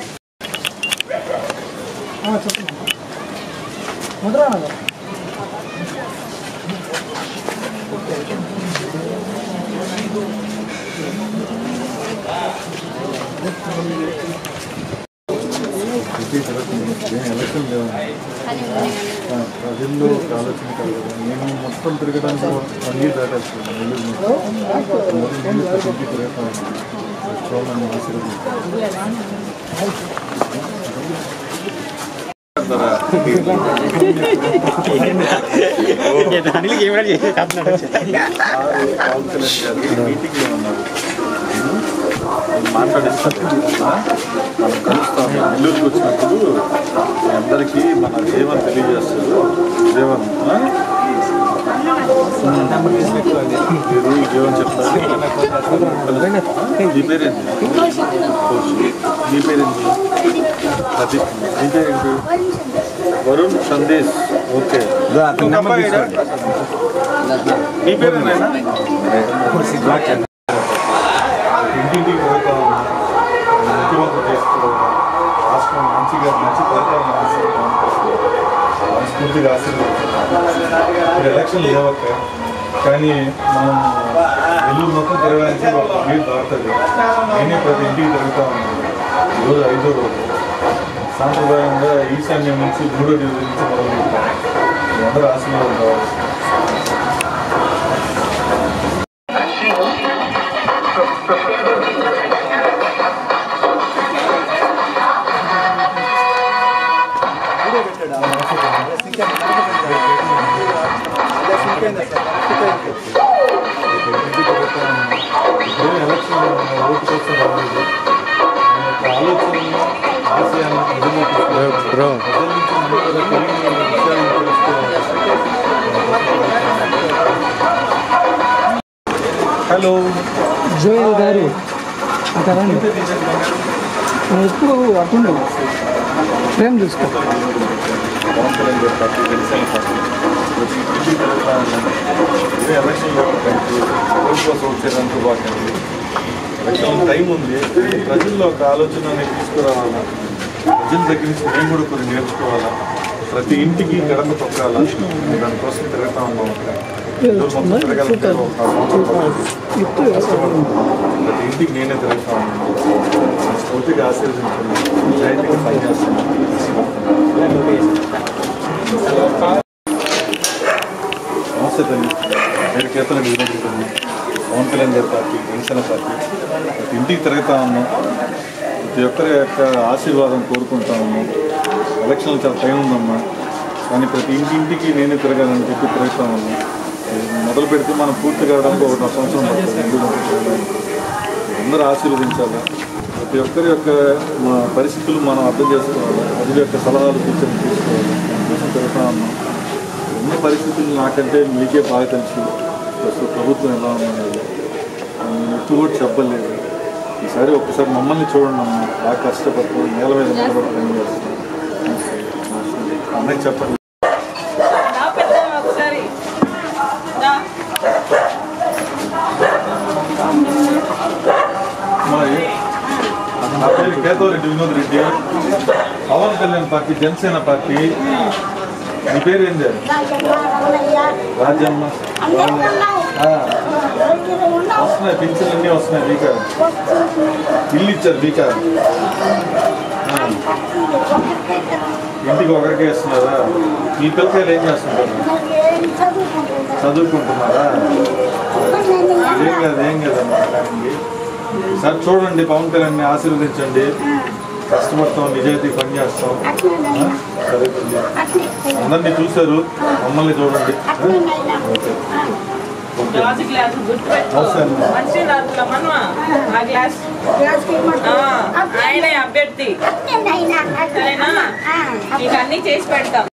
మధురా నగర్ ఆ ఎలక్షన్ లేవు ఆ, ప్రజల్లో ఒక ఆలోచన కాదు కదా నేను మొత్తం తిరగడానికి అన్నీ దాటేస్తున్నాను నెల్లూరు మొత్తం. మొదటి నుండి ప్రతి ఇంటికి తిరుగుతాను చూడండి మీటింగ్లో ఉన్నారు మాట్లాడిస్తాను మనం కలుస్తాం నెల్లూరుకి వచ్చినప్పుడు మీ అందరికీ మన జీవన్ తెలియజేస్తారు జీవన్ ఆ? మీరు జీవన్ చెప్తారు నీ పేరేంటి నీ పేరేంటి ప్రదీప్ నీ పేరేంటి వరుణ్ సందేశ్ ఓకే నీ పేరేనా ఇంటింటికి పోతా ఉన్నా ముఖ్యమంత్రి చేసుకోవడం రాష్ట్రం మంచిగా మంచి పరిపాలన ఆశీర్వాదం మనస్ఫూర్తిగా ఆశీర్వదించారు ఎలక్షన్ లేవక్క కానీ మనం ఇల్లు మొత్తం తిరగడానికి ఒక వీలు దాడుతుంది నేనే ప్రతి ఇంటికి తిరుగుతా ఉన్నాను ఈరోజు ఐదో రోజు సాంప్రదాయంగా ఈశాన్యం నుంచి మూడో డివిజన్ నుంచి మొదలు పెడతాం మీ అందరూ ఆశీర్వాదం కావాలి ఇప్పుడు ఎలక్షన్ ఓటు కోసం రాలేదు ఆయన యొక్క ఆలోచన ఆశయాన్ని ప్రజల్లోకి తీసుకెళ్ళాలి. బ్రో ప్రజల నుంచి మనం కూడా తెలియని విషయాలను తెలుసుకోవాలి హలో జోయల్ గారు అక్కడ రండి నువ్వు ఎప్పుడు అటుండు ఫ్రేమ్ చూసుకో పవన్ కళ్యాణ్ గారి పార్టీ జనసేన పార్టీ ప్రతి ఇంటికి తిరుగుతానని ఇదే ఎలక్షన్ ఓటు కోసం వచ్చేదంటూ బాగుంది ఎలక్షన్ టైం ఉంది ప్రజల్లో ఒక ఆలోచన అనేది తీసుకురావాలా ప్రజల దగ్గర నుంచి మేము కూడా కొన్ని నేర్చుకోవాలా ప్రతి ఇంటికి గడప తొక్కాలా మేము దానికోసం తిరుగుతా ఉన్నాం రోజు మొత్తం తిరగాలంటే ఒక సంవత్సరం కష్టపడుతున్నాం ప్రతి ఇంటికి నేనే తిరుగుతా ఉన్నాను స్ఫూర్తిగా ఆశీర్వదించండి నిజాయితీగా పనిచేస్తున్నాను నమస్తే తల్లి పేరు కేతల విజయనగరం పవన్ కళ్యాణ్ గారి పార్టీ జనసేన పార్టీ ప్రతి ఇంటికి తిరుగుతా ఉన్నాం ప్రతి ఒక్కరి యొక్క ఆశీర్వాదం కోరుకుంటా ఉన్నాం ఎలక్షన్లు చాలా టైం ఉందమ్మా కానీ ప్రతి ఇంటింటికి నేనే తిరగాలని చెప్పి తిరుగుతా ఉన్నాం ఇది మొదలు పెడితే మనం పూర్తి కావడానికి ఒక సంవత్సరం పడుతుంది ముందు మనం చేయడానికి. అందరూ ఆశీర్వదించాలి ప్రతి ఒక్కరి యొక్క మా పరిస్థితులు మనం అర్థం చేసుకోవాలి ప్రజల యొక్క సలహాలు సూచనలు తీసుకోవాలి అందుకోసం తిరుగుతా ఉన్నాం ఉన్న పరిస్థితులు నాకంటే మీకే బాగా తెలుసు ప్రస్తుత ప్రభుత్వం ఎలా ఉన్నది ఎక్కువ కూడా చెప్పలేదు ఈసారి ఒక్కసారి మమ్మల్ని చూడండి అమ్మ బాగా కష్టపడుతూ నేల మీద నిలబడి పని చేస్తున్నాం అన్నయ్య చెప్పండి ఒకసారి మరి నా పేరు కేతవరెడ్డి వినోద్ రెడ్డి పవన్ కళ్యాణ్ పార్టీ జనసేన పార్టీ నీ పేరు ఏంది రాజమ్మ ఆ, వస్తున్నాయి పింఛన్లు అన్నీ వస్తున్నాయి బీకా ఇల్లు ఇచ్చారు బీకా ఆ. ఇంటికి ఒకరికే ఇస్తున్నారా మీ పిల్లకాయలు ఏం చేస్తుంటారు చదువుకుంటున్నారా ఏం కాదు ఏం కాదమ్మా కానీ సార్ చూడండి పవన్ కళ్యాణ్ ఆశీర్వదించండి కష్టపడతాం నిజాయితీ పని చేస్తాం ఆ? సరే తల్లి. అందరినీ చూశారు మమ్మల్ని చూడండి ఆ? ఓకే ఓకే గాజు గ్లాస్ గుర్తుపెట్టుకో నమస్తే అమ్మా. మంచి రాత్రుల మనవా ఆ గ్లాస్ ఆ, ఆయనే అభ్యర్థి సరేనా నీకు అన్ని చేసి పెడతాం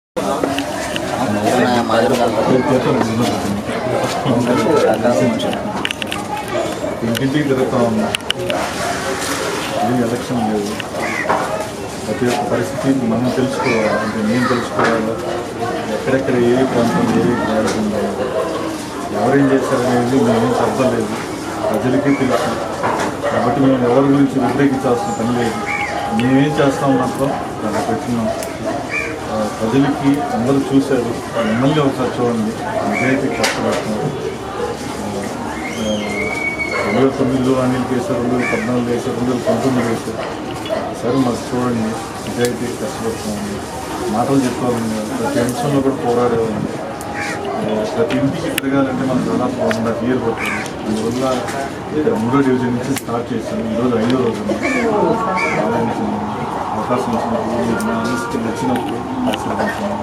ఇంటింటికి తిరుగుతా ఉన్నా ఇది ఎలక్షన్ లేదు ప్రతి ఒక్క పరిస్థితి మనం తెలుసుకోవాలి అంటే నేను తెలుసుకోవాలి ఎక్కడెక్కడ ఏ ప్రాంతం ఏ ప్రాంతం ఉండాలి ఎవరేం చేశారనేది మేమేం చెప్పలేదు ప్రజలకి తెలుసు కాబట్టి మేము ఎవరి గురించి వ్యతిరేకించాల్సిన పని లేదు మేమేం చేస్తాం మాత్రం దాన్ని పెట్టినాం ఆ, ప్రజలకి అందరూ చూశారు మిమ్మల్ని ఒకసారి చూడండి నిజాయితీ కష్టపడుతున్నారు ఆ, రెండు వేల తొమ్మిదిలో అనిల్ కేసు రెండు వేల పద్నాలుగు కేసు రెండు వేల పంతొమ్మిది కేసు సరే మాకు చూడండి నిజాయితీ కష్టపడుతుంది మాటలు చెప్పుకోవాలని కాదు. ప్రతి అంశంలో కూడా పోరాడేవాళ్ళని ఆ, ప్రతి ఇంటికి తిరగాలంటే మనకు దాదాపు వన్ అండ్ హాఫ్ ఇయర్ పడుతుంది అందువల్ల ఇక్కడ మూడో డివిజన్ నుంచి స్టార్ట్ చేశాను ఈరోజు ఐదో రోజు ఆలోచించాను అవకాశం ఇచ్చినప్పుడు మీరు నా ఆఫీస్కి వచ్చినప్పుడు ఆశీర్వదించాను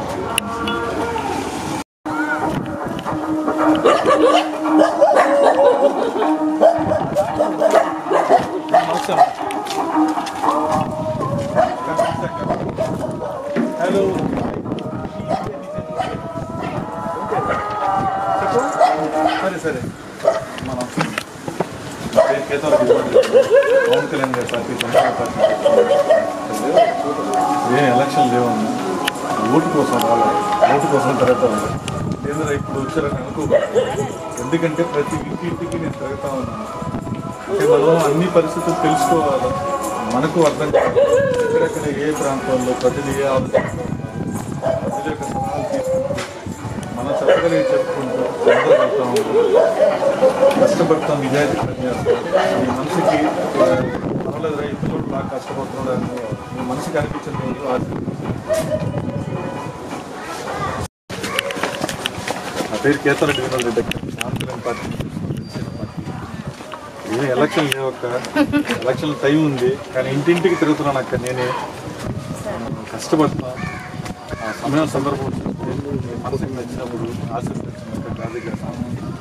హలో సరే సరే మన పేరు కేతావరం పవన్ కళ్యాణ్ గారి పార్టీ జనసేన పార్టీ ఏ ఎలక్షన్ లేవన్నా ఓటు కోసం రాలేదు ఓటు కోసం తిరుగుతా కేంద్ర ఇప్పుడు వచ్చారని అనుకోకూడదు ఎందుకంటే ప్రతి ఇంటి ఇంటికి నేను తిరుగుతా ఉన్నాను అంటే మనం అన్ని పరిస్థితులు తెలుసుకోవాలి మనకు అర్థం కాదు ఎక్కడెక్కడ ఏ ప్రాంతాల్లో ప్రజలు ఏ ఆలోచన ప్రజల యొక్క సలహాలు తీసుకుంటూ మనం చెప్పగలిగి చెప్పుకుంటూ అందరూ వెళ్తా ఉంటాం కష్టపడతాం నిజాయితీ పనిచేస్తాం మీ మనసుకి ఆ, పర్వాలేదు రా ఇతరులు కూడా బాగా కష్టపడుతున్నాడు అని మీ మనసుకి అనిపించిన రోజు ఆశ నా పేరు కేతారెడ్డి వినోద్ రెడ్డి ఆంధ్రప్రదేశ్ పార్టీ జనసేన పార్టీ ఏం ఎలక్షన్ లేవక్క ఎలక్షన్ టైం ఉంది కానీ ఇంటింటికి తిరుగుతున్నాను అక్క నేనే కష్టపడతా ఆ సమయం సందర్భం వచ్చినప్పుడు మీ మనసుకి నచ్చినప్పుడు ఆశీర్వదించినట్టు కాదు చేస్తాను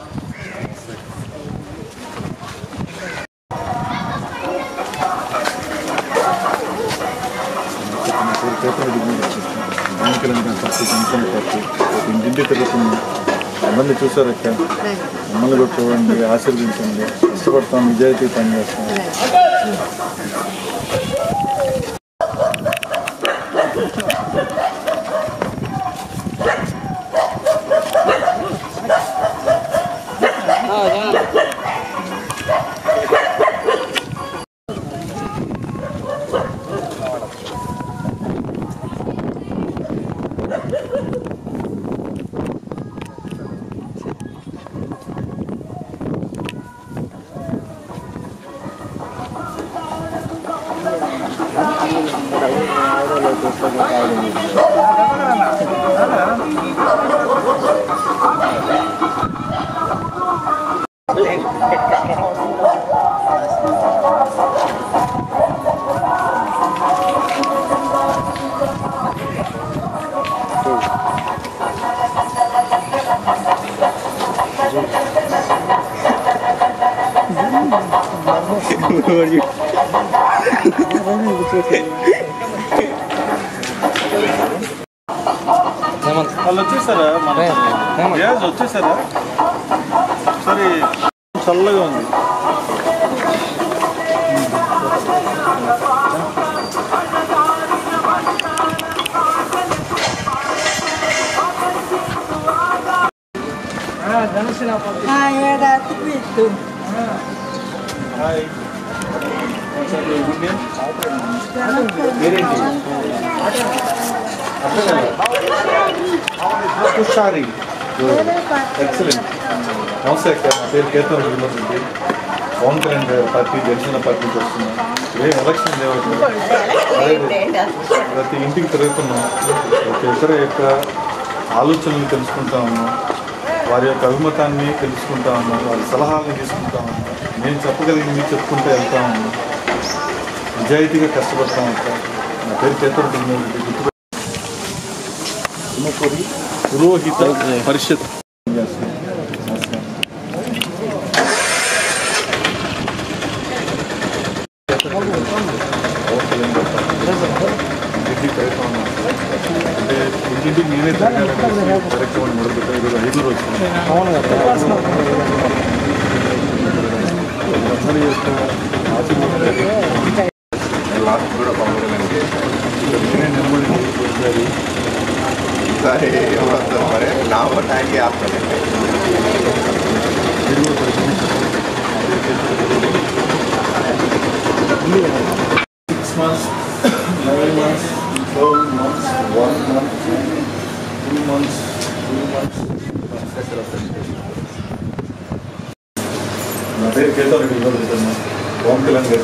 ఇంటింటి తిరుగుతున్నాం అందరినీ చూసారు అక్క మమ్మల్ని కూడా చూడండి ఆశీర్వదించండి కష్టపడతాం నిజాయితీ పని చేస్తాం వాళ్ళు వచ్చేసారా మన గ్యాస్ వచ్చేసారా సరే చల్లగా ఉంది హాయ్ మీరేంటి హుషారి ఎక్సలెంట్ నమస్తే అక్క నా పేరు కేతన్ వినోద్ రెడ్డి పవన్ కళ్యాణ్ గారి పార్టీ జనసేన పార్టీ నుంచి వస్తున్నాం ఏ ఎలక్షన్ లేవచ్చు ప్రతి ఇంటికి తిరుగుతున్నాం ప్రతి ఒక్కరి యొక్క ఆలోచనలు తెలుసుకుంటా ఉన్నాం వారి యొక్క అభిమతాన్ని తెలుసుకుంటా ఉన్నాం వారి సలహాలను తీసుకుంటా ఉన్నాం నేను చెప్పగలిగింది చెప్పుకుంటూ వెళ్తా ఉన్నాం నిజాయితీగా కష్టపడతా ఉంటాం నా పేరు కేతన్ వినోద్ రెడ్డి గుర్తుపెట్టుకోండి. తుమ్మకూరి పురోహిత పరిషత్ నమస్కారం ఇంటింటికి తిరుగుతా ఉన్నాం. అంటే ఇంటింటికి నేనే తిరగాలని కార్యక్రమం మొదలుపెట్టాను ఈరోజు ఐదు రోజు అందరి యొక్క ఆశీర్వాదాలు లాస్ట్ కూడా పవన్ కళ్యాణ్కి నేనే నిలబడి వచ్చారు ఈసారి ఎవరు వస్తారు మరి నా ఓటు ఆయనకే వేస్తానండి తిరుగు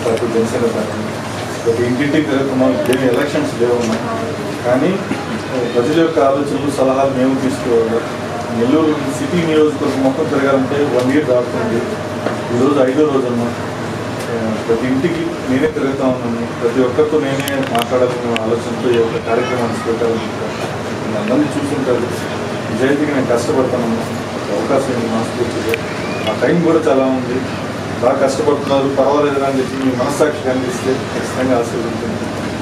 పార్టీ జనసేన పార్టీ ప్రతి ఇంటింటికి తిరుగుతున్నాం ఏమి ఎలక్షన్స్ లేవు ఉన్నాయి కానీ ప్రజల యొక్క ఆలోచనలు సలహాలు మేము తీసుకోవాలి నెల్లూరు సిటీ నియోజకవర్గం మొత్తం తిరగాలంటే వన్ ఇయర్ దాటుతుంది ఈరోజు ఐదో రోజు అన్నమాట ఆ, ప్రతి ఇంటికి నేనే తిరుగుతా ఉన్నాను ప్రతి ఒక్కరితో నేనే మాట్లాడాలనే ఆలోచనతో ఈ యొక్క కార్యక్రమాన్ని పెట్టాలనుకుంటాను అందరినీ చూసుంటారు నిజాయితీగా నేను కష్టపడతాను అవకాశం ఉంది మనస్ఫూర్తిగా ఆ టైం కూడా చాలా ఉంది బాగా కష్టపడుతున్నారు పర్వాలేదు అని చెప్పి మీ మనస్సాక్షి కనిపిస్తే ఖచ్చితంగా ఆశీర్వదించండి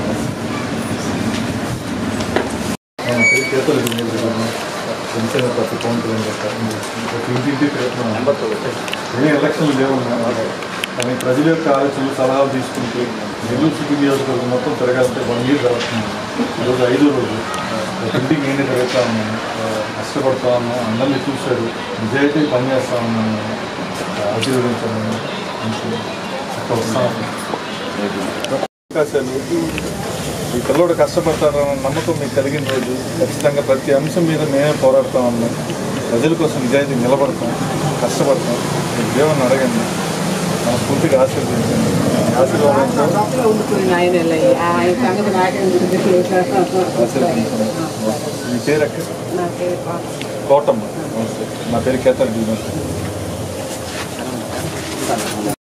చేతులు జనసేన ప్రతి పవన్ కళ్యాణ్ గారు ప్రతి ఇంటింటి తిరుగుతున్నాం ఏమీ ఎలక్షన్లు లేవు కానీ ప్రజల యొక్క ఆలోచనలు సలహాలు తీసుకుంటూ నెల్లూరు సిటీ నియోజకవర్గం మొత్తం తిరగాలంటే వన్ ఇయర్ జరుగుతుంది ఈరోజు ఐదో రోజు ప్రతి ఇంటికి నేనే తిరుగుతా ఉన్నాను ఆ, కష్టపడతా ఉన్నాను అందరినీ చూశారు నిజాయితీ పనిచేస్తా ఉన్నాను ఆశీర్వదించాను వస్తాను అవకాశాలు ఈ పిల్లోడు కష్టపడతారన్న నమ్మకం మీకు కలిగిన రోజు ఖచ్చితంగా ప్రతి అంశం మీద మేమే పోరాడుతూ ఉన్నాం ప్రజల కోసం నిజాయితీ నిలబడతాం కష్టపడతాం మీరు దేవుని అడగండి మనస్ఫూర్తిగా ఆశీర్వదించండి ఆశీర్వాదంతో ఆయన సంగతి నాకేం ఆశీర్వదించండి మీ పేరు ఎక్కడ కోటమ్మ నమస్తే. నా పేరు కేతర్